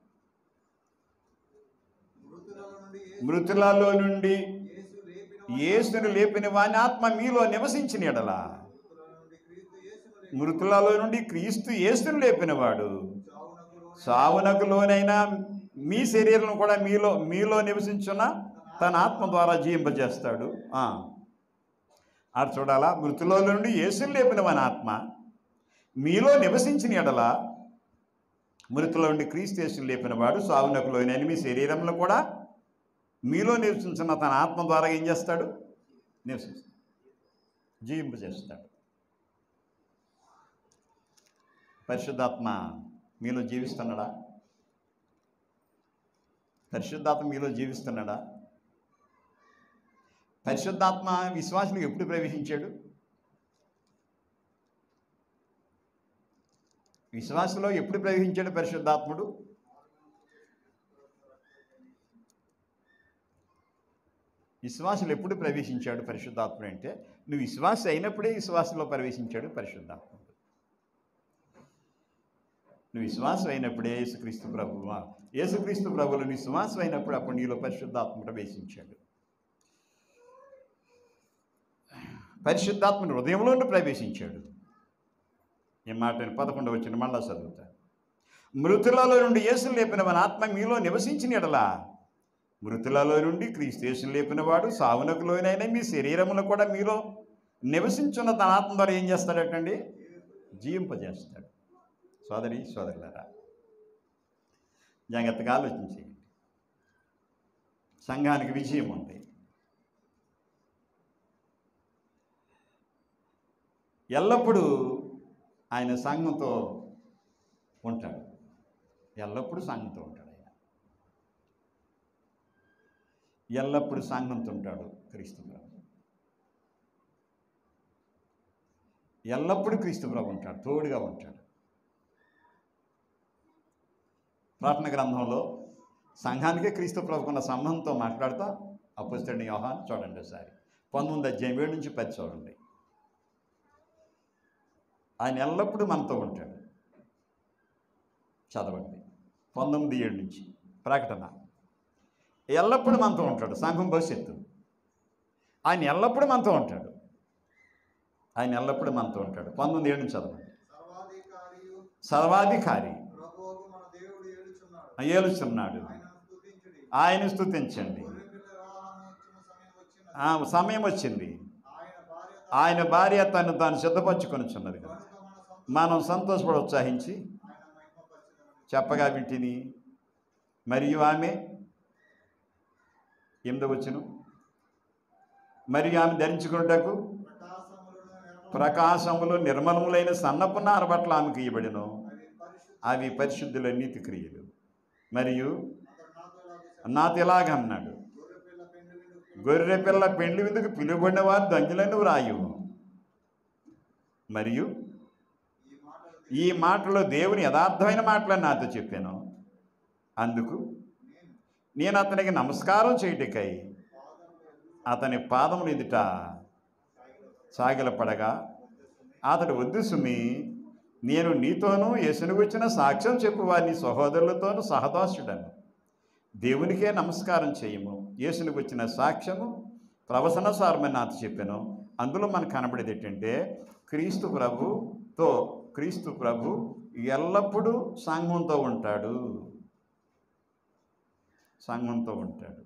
మృతుల నుండి మృతులలో నుండి యేసు లేపిన యేసును లేపిన వాని ఆత్మ మీలో నివసించిన ఎడల మృతుల నుండి క్రీస్తు యేసును లేపి మృతులలో నుండి క్రీస్తు యేసును లేపినవాడు చావునకు లోనైన సావునకు లోనైనా మీ శరీరం కూడా మీలో మీలో నివసించున్న తన ఆత్మ ద్వారా జీవింపజేస్తాడు ఆ. ఆడ చూడాలా మృతుల నుండి యేసును లేపిన వాని ఆత్మ మీలో నివసించిన ఎడల మృతుల నుండి క్రీస్తు యేసును లేపినవాడు సావునకు లోనైన మీ శరీరంలో కూడా మీలో నివసించిన తన ఆత్మ ద్వారా ఏం చేస్తాడు నివసిస్తాడు జీవింపజేస్తాడు పరిశుద్ధాత్మ మీలో జీవిస్తున్నాడా పరిశుద్ధాత్మ మీలో జీవిస్తున్నాడా పరిశుద్ధాత్మ విశ్వాసులకు ఎప్పుడు ప్రవేశించాడు విశ్వాసంలో ఎప్పుడు ప్రవేశించాడు పరిశుద్ధాత్ముడు విశ్వాసులు ఎప్పుడు ప్రవేశించాడు పరిశుద్ధాత్ముడు అంటే నువ్వు విశ్వాస అయినప్పుడే విశ్వాసంలో ప్రవేశించాడు పరిశుద్ధాత్ముడు నువ్వు విశ్వాసం అయినప్పుడే యేసుక్రీస్తు ప్రభువా యేసుక్రీస్తు ప్రభువులు నీ విశ్వాసం అయినప్పుడు అప్పుడు నీలో పరిశుద్ధాత్మ ప్రవేశించాడు పరిశుద్ధాత్మను హృదయంలో నుండి ప్రవేశించాడు ఈ మాటని పదకొండు వచ్చిన మళ్ళా చదువుతా మృతులలో నుండి యేసును లేపిన మన ఆత్మ మీలో నివసించిన ఎడలా మృతులలో నుండి క్రీస్తు యేసును లేపినవాడు సావునకు లోనైనా మీ శరీరమును కూడా మీలో నివసించున్న తన ఆత్మ ద్వారా ఏం చేస్తాడటండి జీవింపజేస్తాడు సోదరి సోదరులారా జాగ్రత్తగా ఆలోచించేయండి సంఘానికి విజయం ఉంది ఎల్లప్పుడూ ఆయన సంఘంతో ఉంటాడు ఎల్లప్పుడూ సంఘంతో ఉంటాడు ఆయన ఎల్లప్పుడూ సంఘంతో ఉంటాడు క్రీస్తు ప్రభు ఎల్లప్పుడూ క్రీస్తు ప్రభు ఉంటాడు తోడుగా ఉంటాడు ప్రార్థన గ్రంథంలో సంఘానికే క్రీస్తు ప్రభుకున్న సంబంధంతో మాట్లాడుతూ అపుస్తడిని యోహాన్ చూడండి ఒకసారి పంతొమ్మిది అధ్యాయం ఏడు నుంచి పది చూడండి ఆయన ఎల్లప్పుడూ మనతో ఉంటాడు చదవండి పంతొమ్మిది ఏడు నుంచి ప్రకటన ఎల్లప్పుడూ మనతో ఉంటాడు సంఘం భవిష్యత్తు ఆయన ఎల్లప్పుడూ మనతో ఉంటాడు ఆయన ఎల్లప్పుడూ మనతో ఉంటాడు పంతొమ్మిది ఏడు నుంచి చదవండి సర్వాధికారియు సర్వాధికారి ప్రభువుకు మన దేవుడు ఏడుచున్నాడు ఏలుచున్నాడు ఆయనను స్తుతించుడి ఆయన స్తుతించండి గొర్రెపిల్ల వివాహం వచ్చిన సమయం వచ్చినది ఆ సమయం వచ్చింది ఆయన భార్య ఆయన భార్య తను తాను సిద్ధపరచుకొనిచున్నది కదా కనుక మన సంత మనం సంతోషపడ ఉత్సాహించి ఆయన మహిమపరచుదనని చెప్పగా వింటిని మరియు ఆమె ఎనిమిదవచ్చును మరియు ఆమె ధరించుకున్నటకు ప్రకాశములను నిర్మల ప్రకాశములు నిర్మలములైన సన్నపు నార బట్టలు ఆమెకు ఇవ్వబడిను అవి పరిశుద్ధ అవి పరిశుద్ధుల నీతి క్రియలు మరియు అతడు నాతో నాతో ఇలాగ చెప్పాడు. ఇలాగన్నాడు గొర్రెపిల్ల పెండు విందుకు గొర్రె పిల్ల పెండ్లి విందుకు పిలువబడిన వారు దంజులను వ్రాయు మరియు ఈ మాటలు ఈ మాటలో దేవుని యథార్థమైన మాటలను నాతో చెప్పాను అందుకు నేను నేను అతనికి నమస్కారం చేయుటకై పాదములు అతని పాదములు ఎదుట సాగిలపడగా అతడు వద్దు సుమి నేను నీతోనూ యేసును వచ్చిన సాక్ష్యం చెప్పు వారిని సహోదరులతోనూ సహదాసుడను దేవునికే నమస్కారం చేయము యేసునికి వచ్చిన సాక్ష్యము ప్రవసనసారమని నాతో చెప్పాను అందులో మనకు కనబడేది ఏంటంటే క్రీస్తు ప్రభుతో క్రీస్తు ప్రభు ఎల్లప్పుడూ సంఘంతో ఉంటాడు సంఘంతో ఉంటాడు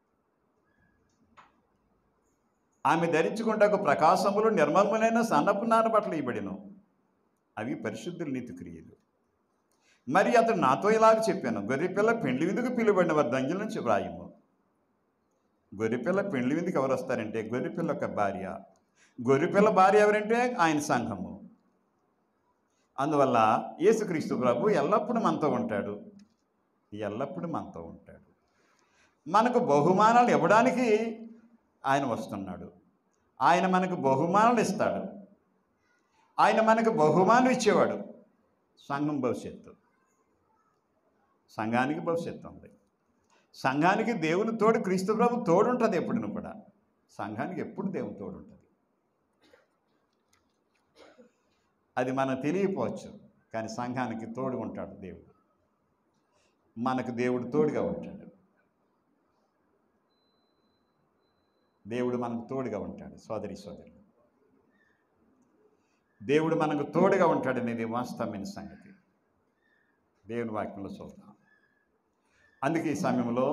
ఆమె ధరించుకుంటకు ప్రకాశములు నిర్మలములైన సన్నపు నార బట్టలు ఇవ్వబడిను అవి పరిశుద్ధుల నీతి క్రియలు మరి అతడు నాతో ఇలాగ చెప్పాను గొర్రెపిల్ల పెండ్లి విందుకు పిలువబడిన వారి దంజల నుంచి వ్రాయము గొర్రెపిల్ల పెండ్లి విందుకు ఎవరు వస్తారంటే గొర్రెపిల్ల ఒక భార్య గొర్రెపిల్ల భార్య ఎవరంటే ఆయన సంఘము అందువల్ల యేసుక్రీస్తు ప్రభు ఎల్లప్పుడూ మనతో ఉంటాడు ఎల్లప్పుడూ మనతో ఉంటాడు మనకు బహుమానాలు ఇవ్వడానికి ఆయన వస్తున్నాడు ఆయన మనకు బహుమానాలు ఇస్తాడు ఆయన మనకు బహుమానం ఇచ్చేవాడు సంఘం భవిష్యత్తు సంఘానికి భవిష్యత్తు ఉంది సంఘానికి దేవుని తోడు క్రీస్తు ప్రభు తోడు ఉంటుంది ఎప్పుడు కూడా సంఘానికి ఎప్పుడు దేవుని తోడు ఉంటుంది అది మనకు తెలియపోవచ్చు కానీ సంఘానికి తోడు ఉంటాడు దేవుడు మనకు దేవుడు తోడుగా ఉంటాడు దేవుడు మనకు తోడుగా ఉంటాడు సోదరి సోదరులు దేవుడు మనకు తోడుగా ఉంటాడనేది వాస్తవమైన సంగతి దేవుని వాక్యంలో చూద్దాం అందుకే ఈ సమయంలో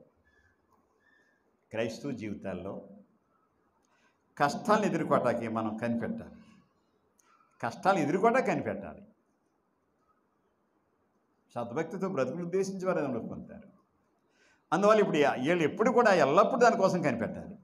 క్రైస్తవ జీవితాల్లో కష్టాలను ఎదుర్కోవటానికి మనం కనిపెట్టాలి కష్టాలు ఎదుర్కోవటం కనిపెట్టాలి సద్భక్తితో బ్రతుకులు ఉద్దేశించి వారు ఏదైనా పొందుతారు అందువల్ల ఇప్పుడు వీళ్ళు ఎప్పుడు కూడా ఎల్లప్పుడూ దానికోసం కనిపెట్టాలి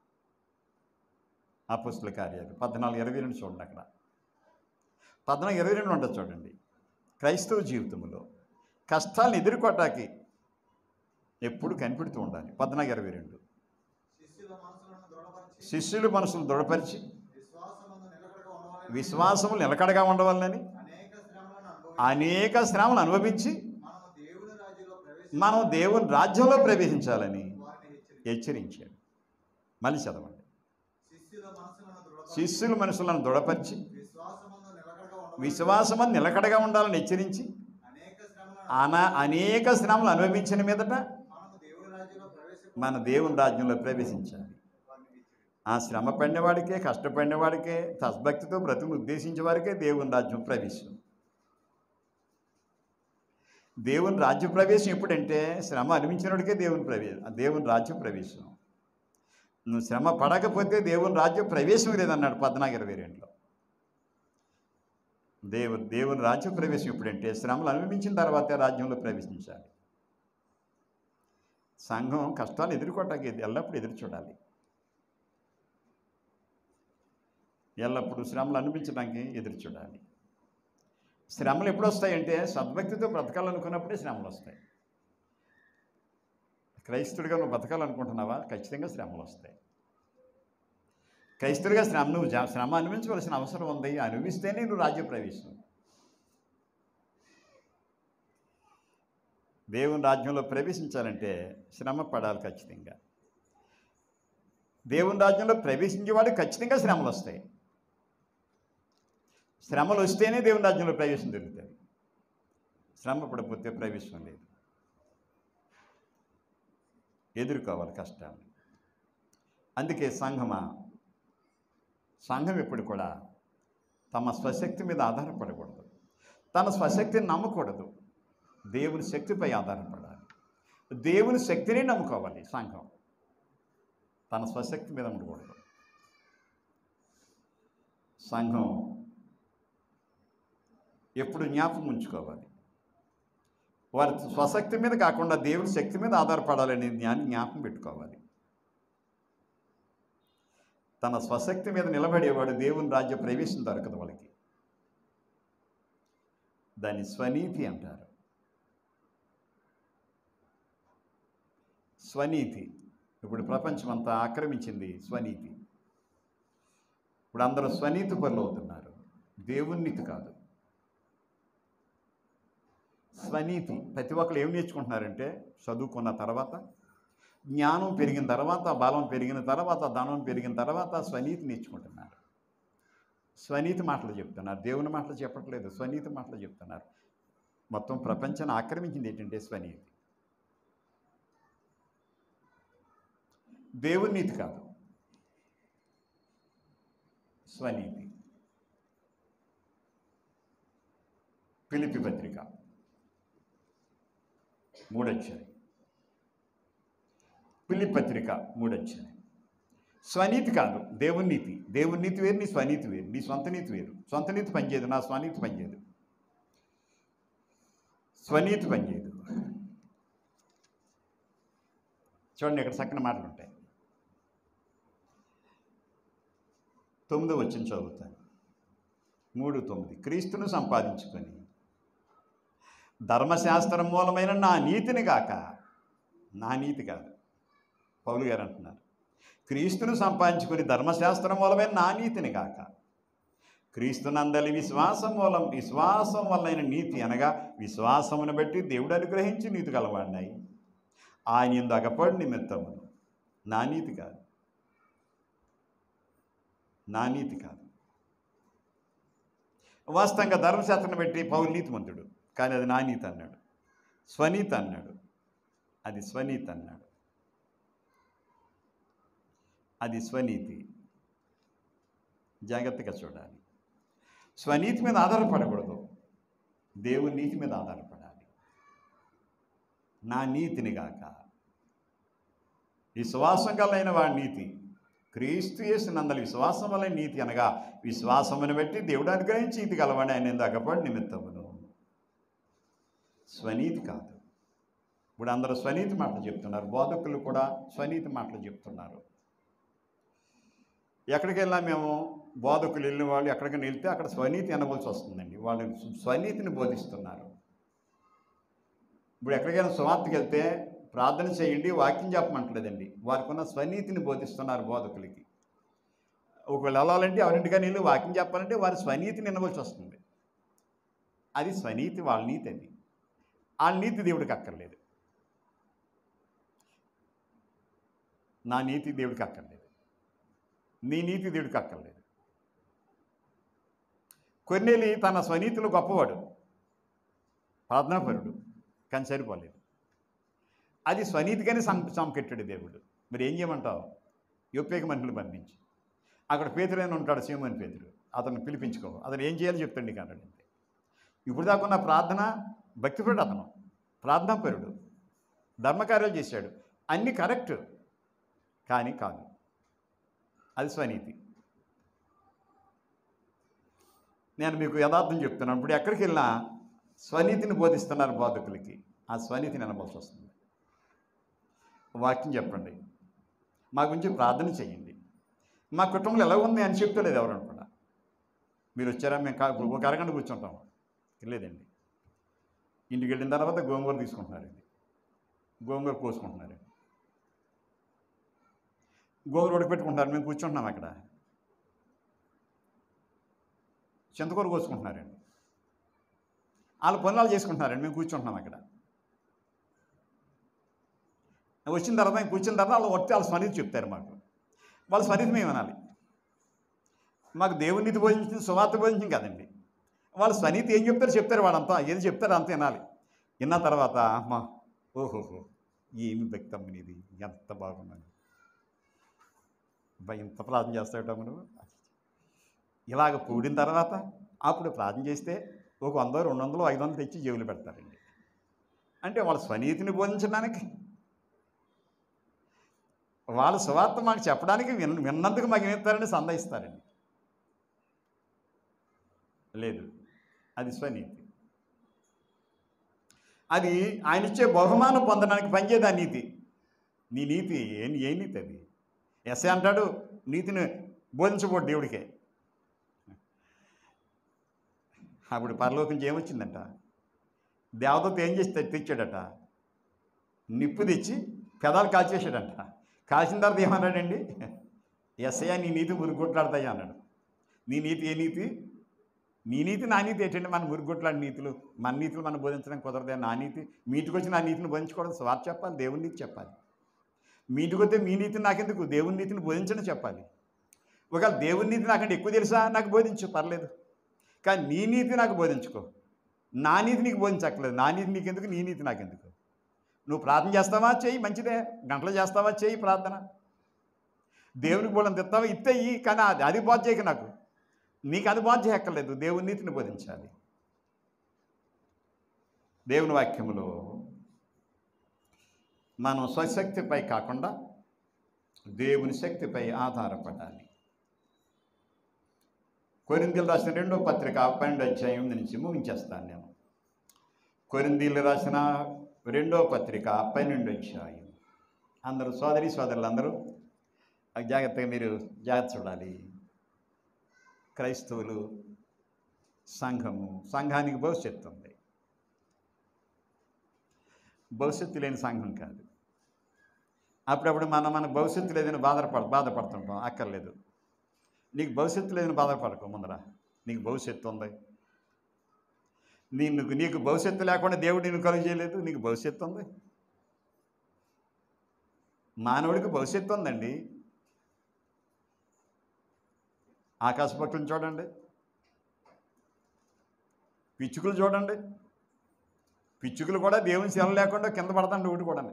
అపుస్తుల కార్యాలు పద్నాలుగు ఇరవై రెండు చూడండి అక్కడ పద్నాలుగు ఇరవై రెండు ఉంటుంది చూడండి క్రైస్తవ జీవితంలో కష్టాలను ఎదుర్కోవటానికి ఎప్పుడు కనిపెడుతూ ఉండాలి పద్నాలుగు ఇరవై రెండు శిష్యుల మనసులను దృఢపరిచి శిష్యులు మనసులు దృఢపరిచి విశ్వాసమందు నిలకడగా ఉండవాలని విశ్వాసము నిలకడగా ఉండవాలని అనేక శ్రమలను అనుభవించి అనేక శ్రమలు అనుభవించి మనము దేవుని రాజ్యంలో ప్రవేశించి మనం దేవుని రాజ్యంలో ప్రవేశించాలని వారిని హెచ్చరి హెచ్చరించాడు మళ్ళీ చదవండి శిష్యుల మనసులను దృఢపరిచి శిష్యుల మనసులను దృఢపరిచి విశ్వాసమందు నిలకడగా ఉండవాలని విశ్వాసమని నిలకడగా ఉండాలని హెచ్చరించి అనేక శ్రమలను అన అనేక శ్రమలు అనుభవించిన మీదట మనము దేవుని రాజ్యంలో ప్రవేశించి మన దేవుని రాజ్యంలో ప్రవేశించాలి వారిని హెచ్చరి ఆ శ్రమ పడినవాడికే కష్టపడినవాడికే తస్భక్తితో బ్రతుకును ఉద్దేశించే వారికే దేవుని రాజ్యం ప్రవేశం దేవుని రాజ్య ప్రవేశం ఎప్పుడంటే శ్రమ అనిపించినోడికే దేవుని ప్రవేశం దేవుని రాజ్యం ప్రవేశం నువ్వు శ్రమ పడకపోతే దేవుని రాజ్యం ప్రవేశం లేదన్నాడు పద్నాలుగు ఇరవై రెండులో దేవు దేవుని రాజ్య ప్రవేశం ఎప్పుడంటే శ్రమలు అనుభవించిన తర్వాతే రాజ్యంలో ప్రవేశించాలి సంఘం కష్టాలు ఎదుర్కోవటానికి ఎల్లప్పుడూ ఎదురు చూడాలి ఎల్లప్పుడూ శ్రమలు అనిపించడానికి ఎదురు చూడాలి శ్రమలు ఎప్పుడు వస్తాయంటే సద్భక్తితో బ్రతకాలనుకున్నప్పుడే శ్రమలు వస్తాయి క్రైస్తుడిగా నువ్వు బ్రతకాలనుకుంటున్నావా ఖచ్చితంగా శ్రమలు వస్తాయి క్రైస్తవుడిగా శ్రమ నువ్వు జా- శ్రమ అనుభవించవలసిన అవసరం ఉంది అనుభవిస్తేనే నువ్వు రాజ్య ప్రవేశం దేవుని రాజ్యంలో ప్రవేశించాలంటే శ్రమ పడాలి ఖచ్చితంగా దేవుని రాజ్యంలో ప్రవేశించేవాడు ఖచ్చితంగా శ్రమలు వస్తాయి శ్రమలు వస్తేనే దేవుని రాజ్యంలో ప్రవేశం దొరుకుతుంది శ్రమ పడిపోతే ప్రవేశం లేదు ఎదుర్కోవాలి కష్టాన్ని అందుకే సంఘమా సంఘం ఎప్పుడు కూడా తమ స్వశక్తి మీద ఆధారపడకూడదు తన స్వశక్తిని నమ్మకూడదు దేవుని శక్తిపై ఆధారపడాలి దేవుని శక్తిని నమ్ముకోవాలి సంఘం తన స్వశక్తి మీద ఉండకూడదు సంఘం ఎప్పుడు జ్ఞాపకం ఉంచుకోవాలి వారి స్వశక్తి మీద కాకుండా దేవుని శక్తి మీద ఆధారపడాలనే జ్ఞాని జ్ఞాపకం పెట్టుకోవాలి తన స్వశక్తి మీద నిలబడేవాడు దేవుని రాజ్య ప్రవేశం దొరకదు వాళ్ళకి దాన్ని స్వనీతి అంటారు స్వనీతి ఇప్పుడు ప్రపంచం అంతా ఆక్రమించింది స్వనీతి ఇప్పుడు అందరూ స్వనీతి పనులు అవుతున్నారు దేవుని నీతి కాదు స్వనీతి ప్రతి ఒక్కరు ఏం నేర్చుకుంటున్నారంటే చదువుకున్న తర్వాత జ్ఞానం పెరిగిన తర్వాత బలం పెరిగిన తర్వాత ధనం పెరిగిన తర్వాత స్వనీతి నేర్చుకుంటున్నారు స్వనీతి మాటలు చెప్తున్నారు దేవుని మాటలు చెప్పట్లేదు స్వనీతి మాటలు చెప్తున్నారు మొత్తం ప్రపంచాన్ని ఆక్రమించింది ఏంటంటే స్వనీతి దేవుని నీతి కాదు స్వనీతి పిలిపి పత్రిక మూడొచ్చాయి పిలిపి పత్రిక మూడొచ్చాయి స్వనీతి కాదు దేవుని నీతి దేవుని నీతి వేరు నీ స్వనీతి వేరు నీ సొంత నీతి వేరు సొంత నీతి పనిచేయదు నా స్వనీతి పనిచేయదు స్వనీతి పనిచేయదు చూడండి ఇక్కడ చక్కని మాటలు ఉంటాయి తొమ్మిదో వచ్చిన చదువుతాను మూడు తొమ్మిది క్రీస్తును సంపాదించుకొని ధర్మశాస్త్రం మూలమైన నా నీతిని కాక నా నీతి కాదు పౌలు గారు అంటున్నారు క్రీస్తును సంపాదించుకొని ధర్మశాస్త్రం మూలమైన నా నీతిని కాక క్రీస్తునందలి విశ్వాసం మూలం విశ్వాసం వలన నీతి అనగా విశ్వాసమును బట్టి దేవుడు అనుగ్రహించి నీతి కలవాడినాయి ఆయన ఎందు అగపడి నిమిత్తమును నా నీతి కాదు నా నీతి కాదు వాస్తవంగా ధర్మశాస్త్రం పెట్టి పౌరు నీతిమంతుడు కానీ అది నా నీతి అన్నాడు స్వనీతి అన్నాడు అది స్వనీతి అన్నాడు అది స్వనీతి జాగ్రత్తగా చూడాలి స్వనీతి మీద ఆధారపడకూడదు దేవుని నీతి మీద ఆధారపడాలి నా నీతిని గాక విశ్వాసం కలైన వాడి నీతి క్రీస్తు యేసునందలి విశ్వాసం వల్ల నీతి అనగా విశ్వాసమును బట్టి దేవుడు అనుగ్రహించి ఇది కలవాడి ఆయన ఎందుకు అగపడి నిమిత్తమును స్వనీతి కాదు ఇప్పుడు అందరూ స్వనీతి మాటలు చెప్తున్నారు బోధకులు కూడా స్వనీతి మాటలు చెప్తున్నారు ఎక్కడికి వెళ్ళినా మేము బోధకులు వెళ్ళిన వాళ్ళు ఎక్కడికైనా వెళ్తే అక్కడ స్వనీతి అనవలసి వస్తుందండి వాళ్ళు స్వనీతిని బోధిస్తున్నారు ఇప్పుడు ఎక్కడికైనా సువార్తకి వెళ్తే ప్రార్థన చేయండి వాక్యం చెప్పమంటలేదండి వారికి ఉన్న స్వనీతిని బోధిస్తున్నారు బోధకులకి ఒకవేళ వెళ్ళాలంటే ఎవరింటికైనా వెళ్ళి వాక్యం చెప్పాలంటే వారి స్వనీతిని వినవలసి వస్తుంది అది స్వనీతి వాళ్ళ నీతి అది వాళ్ళ నీతి దేవుడికి అక్కర్లేదు నా నీతి దేవుడికి అక్కర్లేదు నీ నీతి దేవుడికి అక్కర్లేదు కొన్నేలి తన స్వనీతిలో గొప్పవాడు ప్రార్థనాపరుడు కానీ సరిపోలేదు అది స్వనీతిగానే సం సంకెట్టాడు దేవుడు మరి ఏం చేయమంటావు యొప్పేక మనుషులు పంపించి అక్కడ పేతురైన ఉంటాడు సీమని పేతుడు అతను పిలిపించుకో అతను ఏం చేయాలో చెప్తాడు నీకు అన్నాడు అంతే ఇప్పుడు దాకా ఉన్న ప్రార్థన భక్తిపరుడు అతను ప్రార్థనాపరుడు ధర్మకార్యాలు చేశాడు అన్నీ కరెక్ట్ కానీ కాదు అది స్వనీతి నేను మీకు యథార్థం చెప్తున్నాను ఇప్పుడు ఎక్కడికి వెళ్ళినా స్వనీతిని బోధిస్తున్నారు బోధకులకి ఆ స్వనీతిని అనవలసి వస్తుంది వాక్యం చెప్పండి మా గురించి ప్రార్థన చేయండి మా కుటుంబంలో ఎలా ఉంది అని చెప్తలేదు ఎవరు కూడా మీరు వచ్చారా మేము కా- ఒక అరగంట కూర్చుంటాం లేదండి ఇంటికి వెళ్ళిన తర్వాత గోంగూర తీసుకుంటున్నారండి గోంగూర కోసుకుంటున్నారండి గోంగూర ఉడకపెట్టుకుంటారు మేము కూర్చుంటున్నాం అక్కడ చింతకూర కోసుకుంటున్నారండి వాళ్ళ పనులు వాళ్ళు చేసుకుంటున్నారండి మేము కూర్చుంటున్నాం అక్కడ వచ్చిన తర్వాత మేము కూర్చున్న తర్వాత వాళ్ళు వచ్చి వాళ్ళ స్మరితి చెప్తారు మాకు వాళ్ళ స్మరితి మేము వినాలి మాకు దేవుని నీతి బోధించింది సువార్త బోధించింది కదండి వాళ్ళ స్వనీతి ఏం చెప్తారో చెప్తారు వాళ్ళంతా ఏది చెప్తారో అంత వినాలి విన్న తర్వాత అమ్మా ఓహోహో ఏమి వ్యక్తం ఇది ఎంత బాగున్నది అబ్బా ఇంత ప్రార్థన చేస్తావు నువ్వు ఇలాగ పూడిన తర్వాత అప్పుడు ప్రార్థన చేస్తే ఒక వంద రెండు వందలు ఐదు వందలు తెచ్చి జేబులు పెడతారండి అంటే వాళ్ళ స్వనీతిని బోధించడానికి వాళ్ళ సువార్త మాకు చెప్పడానికి విన్ విన్నందుకు మాకు ఏమిస్తారని సందేహిస్తారండి లేదు అది స్వనీతి అది ఆయన ఇచ్చే బహుమానం పొందడానికి పనిచేది ఆ నీతి నీ నీతి ఏ ఏ నీతి అది ఎస్ఏ అంటాడు నీతిని బోధించబోడు దేవుడికే అప్పుడు పరలోకం నుంచి ఏమొచ్చిందంట దేవదత్త ఏం చేసి తె- తెచ్చాడట నిప్పు తెచ్చి పెదాలు కాల్చేసాడంట కాల్చిన తర్వాత ఏమన్నాడండి ఎస్ఐ నీ నీతి మురుగుట్లాడతాయి అన్నాడు నీ నీతి ఏ నీతి నీ నీతి నా నీతి ఏంటంటే మన మురుగుట్లాడి నీతులు మన నీతులు మనం బోధించడం కుదరదే నా నీతి మీ ఇంటికి వచ్చి నా నీతిని బోధించుకోవడం స్వార్థ చెప్పాలి దేవుని నీతి చెప్పాలి మీ ఇంటికి వస్తే మీ నీతిని నాకెందుకు దేవుని నీతిని బోధించడం చెప్పాలి ఒకవేళ దేవుని నీతి నాకంటే ఎక్కువ తెలుసా నాకు బోధించు పర్లేదు కానీ నీ నీతి నాకు బోధించుకో నా నీతి నీకు బోధించక్కర్లేదు నా నీతి నీకెందుకు నీ నీతి నాకెందుకు నువ్వు ప్రార్థన చేస్తావా చేయి మంచిదే గంటలు చేస్తావా చేయి ప్రార్థన దేవునికి బోళం తెస్తావా ఇస్తే ఇయ్యి కానీ అది అది బాధ చేయక నాకు నీకు అది బాధ చేయక్కర్లేదు దేవుని నీతిని బోధించాలి దేవుని వాక్యములో మనం స్వశక్తిపై కాకుండా దేవుని శక్తిపై ఆధారపడాలి కొరిందీలు రాసిన రెండో పత్రిక పన్నెండు అధ్యాయం నుంచి ముగించేస్తాను నేను కొరిందీలు రాసిన రెండో పత్రిక పన్నెండు అధ్యాయం అందరూ సోదరి సోదరులు అందరూ జాగ్రత్తగా మీరు జాగ్రత్త చూడాలి క్రైస్తవులు సంఘము సంఘానికి భవిష్యత్తు ఉంది భవిష్యత్తు లేని సంఘం కాదు అప్పుడప్పుడు మనం మన భవిష్యత్తు లేదని బాధపడ బాధపడుతుంటాం అక్కర్లేదు నీకు భవిష్యత్తు లేదని బాధపడకు ముందర నీకు భవిష్యత్తు ఉంది నీకు నీకు భవిష్యత్తు లేకుండా దేవుడు నిన్ను కలుగు చేయలేదు నీకు భవిష్యత్తు ఉంది మానవుడికి భవిష్యత్తు ఉందండి ఆకాశ పక్షులను చూడండి పిచ్చుకలు చూడండి పిచ్చుకలు కూడా దేవుని శిల లేకుండా కింద పడతాండి ఒకటి కూడా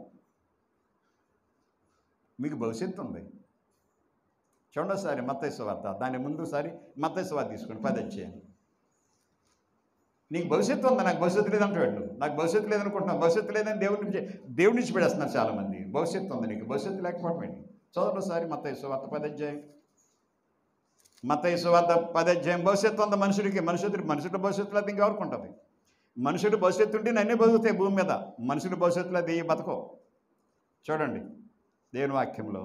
మీకు భవిష్యత్తు ఉంది చూడండి ఒకసారి మత్తైసు వార్త దాని ముందు సారి మత్తైసు వార్త తీసుకోండి పది వచ్చేయండి నీకు భవిష్యత్తు ఉంది నాకు భవిష్యత్తు లేదంటాడు నాకు భవిష్యత్తు లేదనుకుంటున్నాను భవిష్యత్తు లేదని దేవుడి నుంచి దేవుడి నుంచి పెడేస్తున్నారు చాలామంది భవిష్యత్తు ఉంది నీకు భవిష్యత్తు లేకపోవడం ఏంటి చదవండి ఒకసారి మత్తైసు వార్త పది అధ్యాయం మత్తైసు వార్త పది అధ్యాయం భవిష్యత్తు ఉంది మనుషుడికి మనుషుడు మనుషుడి భవిష్యత్తులో అది ఇంకెవరికి ఉంటుంది మనుషుడు భవిష్యత్తు ఉంటే నన్నే బతుకుతాయి భూమి మీద మనుషుడి భవిష్యత్తులో అది బతకో చూడండి దేవుని వాక్యంలో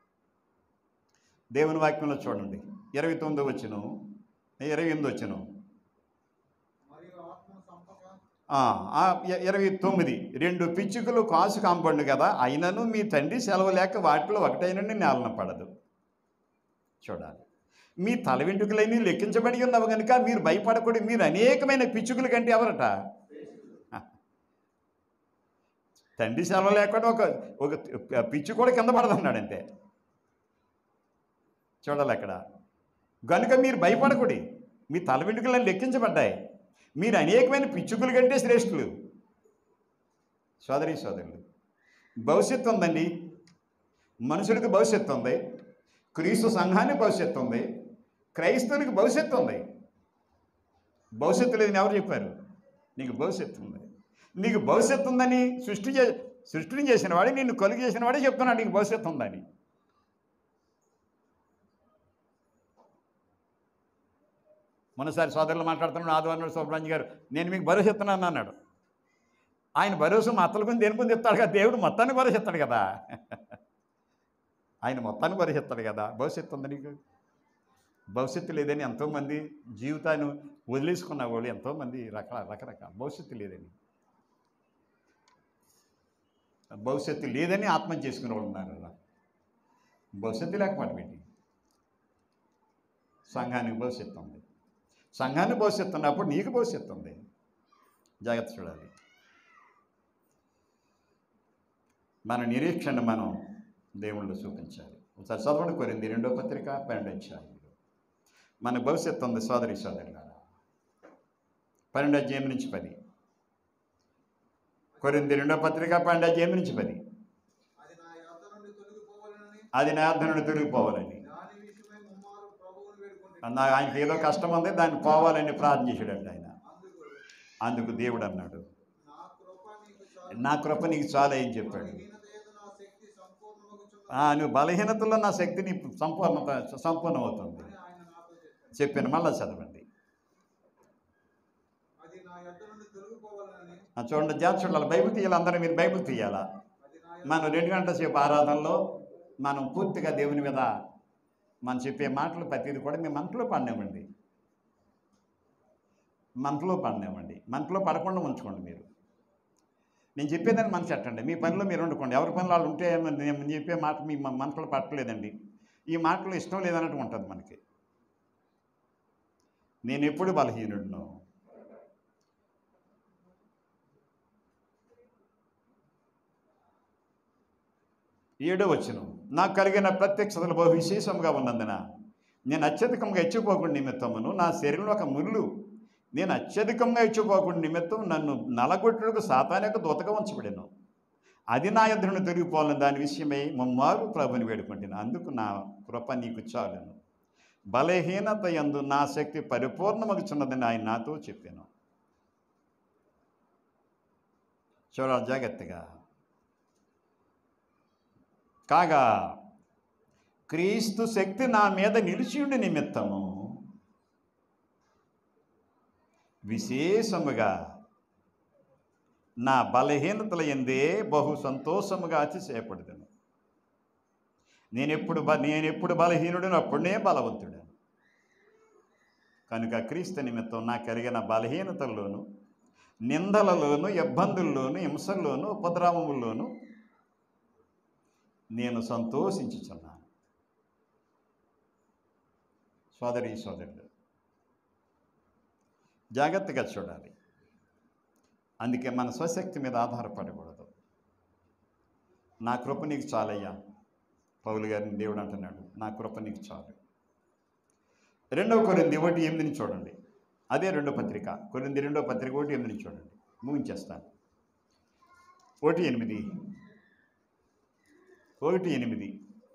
దేవుని వాక్యంలో చూడండి ఇరవై తొమ్మిది వచ్చును ఇరవై ఎనిమిది వచ్చును మరియు ఆత్మ సంపక ఆ, ఆ, ఇ- ఇరవై తొమ్మిది రెండు పిచ్చుకలు కాసు కాంపండు కదా అయినను మీ తండ్రి సెలవు లేక వాటిలో ఒకటైనండి నేలన పడదు చూడాలి మీ తల వెంట్రుకలన్నీ లెక్కించబడి ఉన్నవి కనుక మీరు భయపడకూడదు మీరు అనేకమైన పిచ్చుకల కంటే ఎవరట తండ్రి సెలవు లేకుండా ఒక ఒక పిచ్చి కూడా కింద పడదన్నాడు అంతే చూడాలి అక్కడ కనుక మీరు భయపడకూడి మీ తల వెంట్రుకలను లెక్కించబడ్డాయి మీరు అనేకమైన పిచ్చుకల కంటే శ్రేష్ఠులు సోదరి సోదరులు భవిష్యత్తు ఉందండి మనుషుడికి భవిష్యత్తు ఉంది క్రీస్తు సంఘానికి భవిష్యత్తు ఉంది క్రైస్తవునికి భవిష్యత్తు ఉంది భవిష్యత్తు లేదని ఎవరు చెప్పారు నీకు భవిష్యత్తు ఉంది నీకు భవిష్యత్తు ఉందని సృష్టి చే సృష్టిని చేసిన వాడే నిన్ను కలుగు చేసిన వాడే చెప్తున్నాడు నీకు భవిష్యత్తు ఉందని మొన్నసారి సోదరులు మాట్లాడుతున్నాడు ఆదివారం సుబ్రహ్మణ్య గారు నేను మీకు భరోసా ఇస్తున్నాను అన్నాడు ఆయన భరోసా మా అత్తల కొని దేని కొని చెప్తాడు కదా దేవుడు మొత్తాన్ని భరోసా ఇస్తాడు కదా ఆయన మొత్తాన్ని భరోసా ఇస్తాడు కదా భవిష్యత్తు ఉంది నీకు భవిష్యత్తు లేదని ఎంతోమంది జీవితాన్ని వదిలేసుకున్న వాళ్ళు ఎంతోమంది రకాల రకరకాల భవిష్యత్తు లేదని భవిష్యత్తు లేదని ఆత్మహత్య చేసుకునే వాళ్ళు ఉన్నారు అలా భవిష్యత్తు లేకపోవడం ఏంటి సంఘానికి భవిష్యత్తు ఉంది సంఘాన్ని భవిష్యత్తు ఉన్నప్పుడు నీకు భవిష్యత్తు ఉంది జాగ్రత్త చూడాలి మన నిరీక్షణ మనం దేవుళ్ళు చూపించాలి ఒకసారి చదవండి కోరింది రెండో పత్రిక పన్నెండు అధ్యాయంలో మన భవిష్యత్తు ఉంది సోదరి సోదరులారా పన్నెండు అధ్యాయం నుంచి పది కొరింది రెండో పత్రిక పన్నెండు అధ్యాయం నుంచి పది అది నా యొద్ద నుండి తొలగిపోవాలని అది నా అర్థం నుండి తొలగిపోవాలని దాని విషయమై ముమ్మారు ప్రభువును వేడుకుంటే నా ఆయనకి ఏదో కష్టం ఉంది దాన్ని పోవాలని ప్రార్థన చేశాడంట ఆయన అందుకు అందుకు దేవుడు అన్నాడు నా కృప నీకు చాలు నా కృప నీకు చాలా ఏం చెప్పాడు బలహీనత యందు నా శక్తి సంపూర్ణమగుచున్నది ఆ, నువ్వు బలహీనతలో నా శక్తిని సంపూర్ణత సంపూర్ణమవుతుంది అని ఆయన నాతో చెప్పాడు చెప్పాను మళ్ళా చదవండి అది నా యొద్ద నుండి తొలగిపోవాలని ఆ, చూడండి జాగ్రత్త చూడాలి బైబిల్ తీయాలి అందరూ మీరు బైబిల్ తీయాలా అది నా మనం రెండు గంటల సేపు ఆరాధనలో మనం పూర్తిగా దేవుని మీద మనం చెప్పే మాటలు ప్రతిది కూడా మేము మంటలో పడినామండి మంటలో పడినామండి మంటలో పడకుండా ఉంచుకోండి మీరు నేను చెప్పేదాన్ని మనసు ఎట్టండి మీ పనిలో మీరు వండుకోండి ఎవరి పనులు వాళ్ళు ఉంటే నేను చెప్పే మాట మీ మ- మనసులో పట్టలేదండి ఈ మాటలు ఇష్టం లేదన్నట్టు ఉంటుంది మనకి నేను ఎప్పుడు బలహీనుడును ఏడో వచ్చును నాకు కలిగిన ప్రత్యక్షతలు బహు విశేషంగా ఉన్నందున నేను అత్యధికంగా ఇచ్చిపోకుండా నిమిత్తమును నా శరీరంలో ఒక ముళ్ళు నేను అత్యధికంగా ఇచ్చిపోకుండా నిమిత్తం నన్ను నలగొట్టుకు సాతానిక దూతగా ఉంచబడాను అది నా ఎదురును తొలగిపోవాలని దాని విషయమై ముమ్మారు ప్రభుని వేడుకుంటున్నాను అందుకు నా కృప నీకు చాలును బలహీనత యందు నా శక్తి పరిపూర్ణమగుచున్నదని ఆయన నాతో చెప్పాను చూడాలి జాగ్రత్తగా కాగా క్రీస్తు శక్తి నా మీద నిలిచియుండి నిమిత్తము విశేషముగా నా బలహీనతల ఎందే బహు సంతోషముగా అతిశయపడతాను నేనెప్పుడు బ నేనెప్పుడు బలహీనుడు అప్పుడే బలవంతుడు కనుక క్రీస్తు నిమిత్తం నాకు కలిగిన బలహీనతల్లోనూ నిందలలోను ఇబ్బందుల్లోను హింసల్లోను ఉపద్రవముల్లోనూ నేను సంతోషించుచున్నాను సోదరి సోదరుడు జాగ్రత్తగా చూడాలి అందుకే మన స్వశక్తి మీద ఆధారపడకూడదు నా కృప నీకు చాలయ్యా పౌలు గారిని దేవుడు అంటున్నాడు నా కృప నీకు చాలు రెండవ కొరింది ఒకటి ఎనిమిదిని చూడండి అదే రెండో పత్రిక కొరింది రెండో పత్రిక ఒకటి ఎనిమిదిని చూడండి ముగించేస్తాను ఒకటి ఎనిమిది ఒకటి ఎనిమిది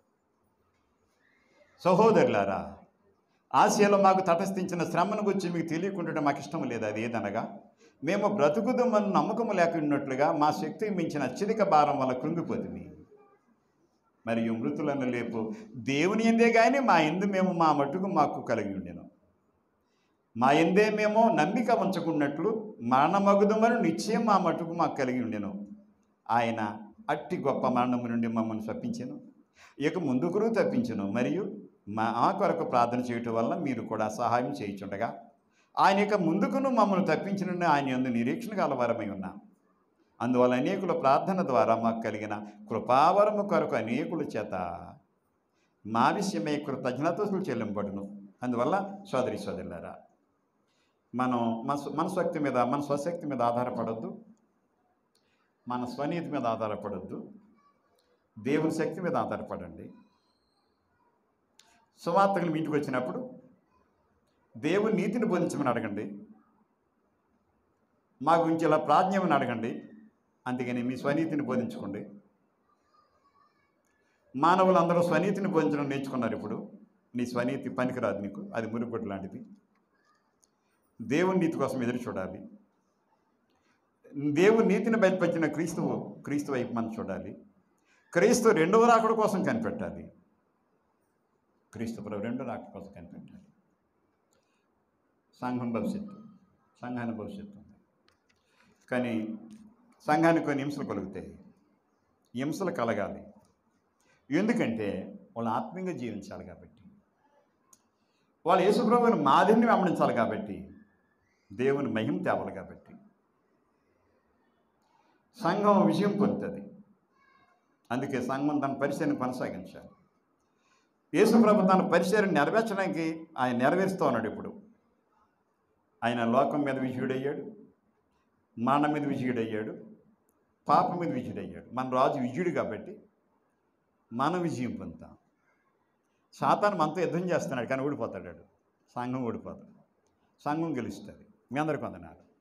సహోదరులారా ఆసియాలో మాకు తటస్థించిన శ్రమను గురించి మీకు తెలియకుండా మాకు ఇష్టం లేదు అది ఏదనగా మేము బ్రతుకుదమని నమ్మకం లేకున్నట్లుగా మా శక్తికి మించిన అత్యధిక భారం వల్ల కృంగిపోతుంది మరియు మృతులను లేపు దేవుని ఎందే కానీ మా ఎందు మేము మా మట్టుకు మాకు కలిగి ఉండెను మా ఎందే మేము నమ్మిక ఉంచకున్నట్లు మరణమగుదమని నిశ్చయం మా మట్టుకు మాకు కలిగి ఉండెను ఆయన అట్టి గొప్ప మరణము నుండి మమ్మల్ని తప్పించెను ఇక ముందుకు తప్పించెను మరియు మా ఆ కొరకు ప్రార్థన చేయటం వల్ల మీరు కూడా సహాయం చేయుచుండగా ఆయన ఇక ముందుకును మమ్మల్ని తప్పించిన ఆయన ఎందు నిరీక్షణ కలవరమై ఉన్నాం అందువల్ల అనేకుల ప్రార్థన ద్వారా మాకు కలిగిన కృపావరము కొరకు అనేకుల చేత మా విషయమై కృతజ్ఞతలు చెల్లింపడును అందువల్ల సోదరి సోదరులారా మనం మన స్వ- మన శక్తి మీద మన స్వశక్తి మీద ఆధారపడొద్దు మన స్వనీతి మీద ఆధారపడొద్దు దేవుని శక్తి మీద ఆధారపడండి సువార్తకులు మీ ఇంటికి వచ్చినప్పుడు దేవుని నీతిని బోధించమని అడగండి మా గురించి ఇలా ప్రాజ్ఞమని అడగండి అందుకని మీ స్వనీతిని బోధించుకోండి మానవులందరూ స్వనీతిని బోధించడం నేర్చుకున్నారు ఇప్పుడు నీ స్వనీతి పనికిరాదు నీకు అది మురిపొట్టు లాంటిది దేవుని నీతి కోసం ఎదురు చూడాలి దేవుని నీతిని బయలుపరిచిన క్రీస్తువు క్రీస్తు వైపు మనం చూడాలి క్రీస్తు రెండవ రాకడ కోసం కనిపెట్టాలి క్రీస్తు ప్రభు రెండో రాకడ కోసం కనిపెట్టాలి సంఘం భవిష్యత్తు సంఘాన్ని భవిష్యత్తు ఉంది కానీ సంఘానికి కొన్ని హింసలు కలుగుతాయి హింసలు కలగాలి ఎందుకంటే వాళ్ళు ఆత్మీయంగా జీవించాలి కాబట్టి వాళ్ళు యేసుప్రభుని మాదిరిని వెంబడించాలి కాబట్టి దేవుని మహిమ తేవాలి కాబట్టి సంఘం విజయం పొందుతుంది అందుకే సంఘం తన పరిచయాన్ని కొనసాగించాలి యేసుప్రభు తన పరిచయాన్ని నెరవేర్చడానికి ఆయన నెరవేరుస్తూ ఉన్నాడు ఇప్పుడు ఆయన లోకం మీద విజయుడయ్యాడు మరణ మీద విజయుడయ్యాడు పాప మీద విజయుడయ్యాడు మన రాజు విజయుడు కాబట్టి మనం విజయం పొందుతాం సాతాను మనతో యుద్ధం చేస్తున్నాడు కానీ ఓడిపోతాడు వాడు. సంఘం ఓడిపోతాడు సంఘం గెలుస్తుంది మీ అందరికి వందనాలు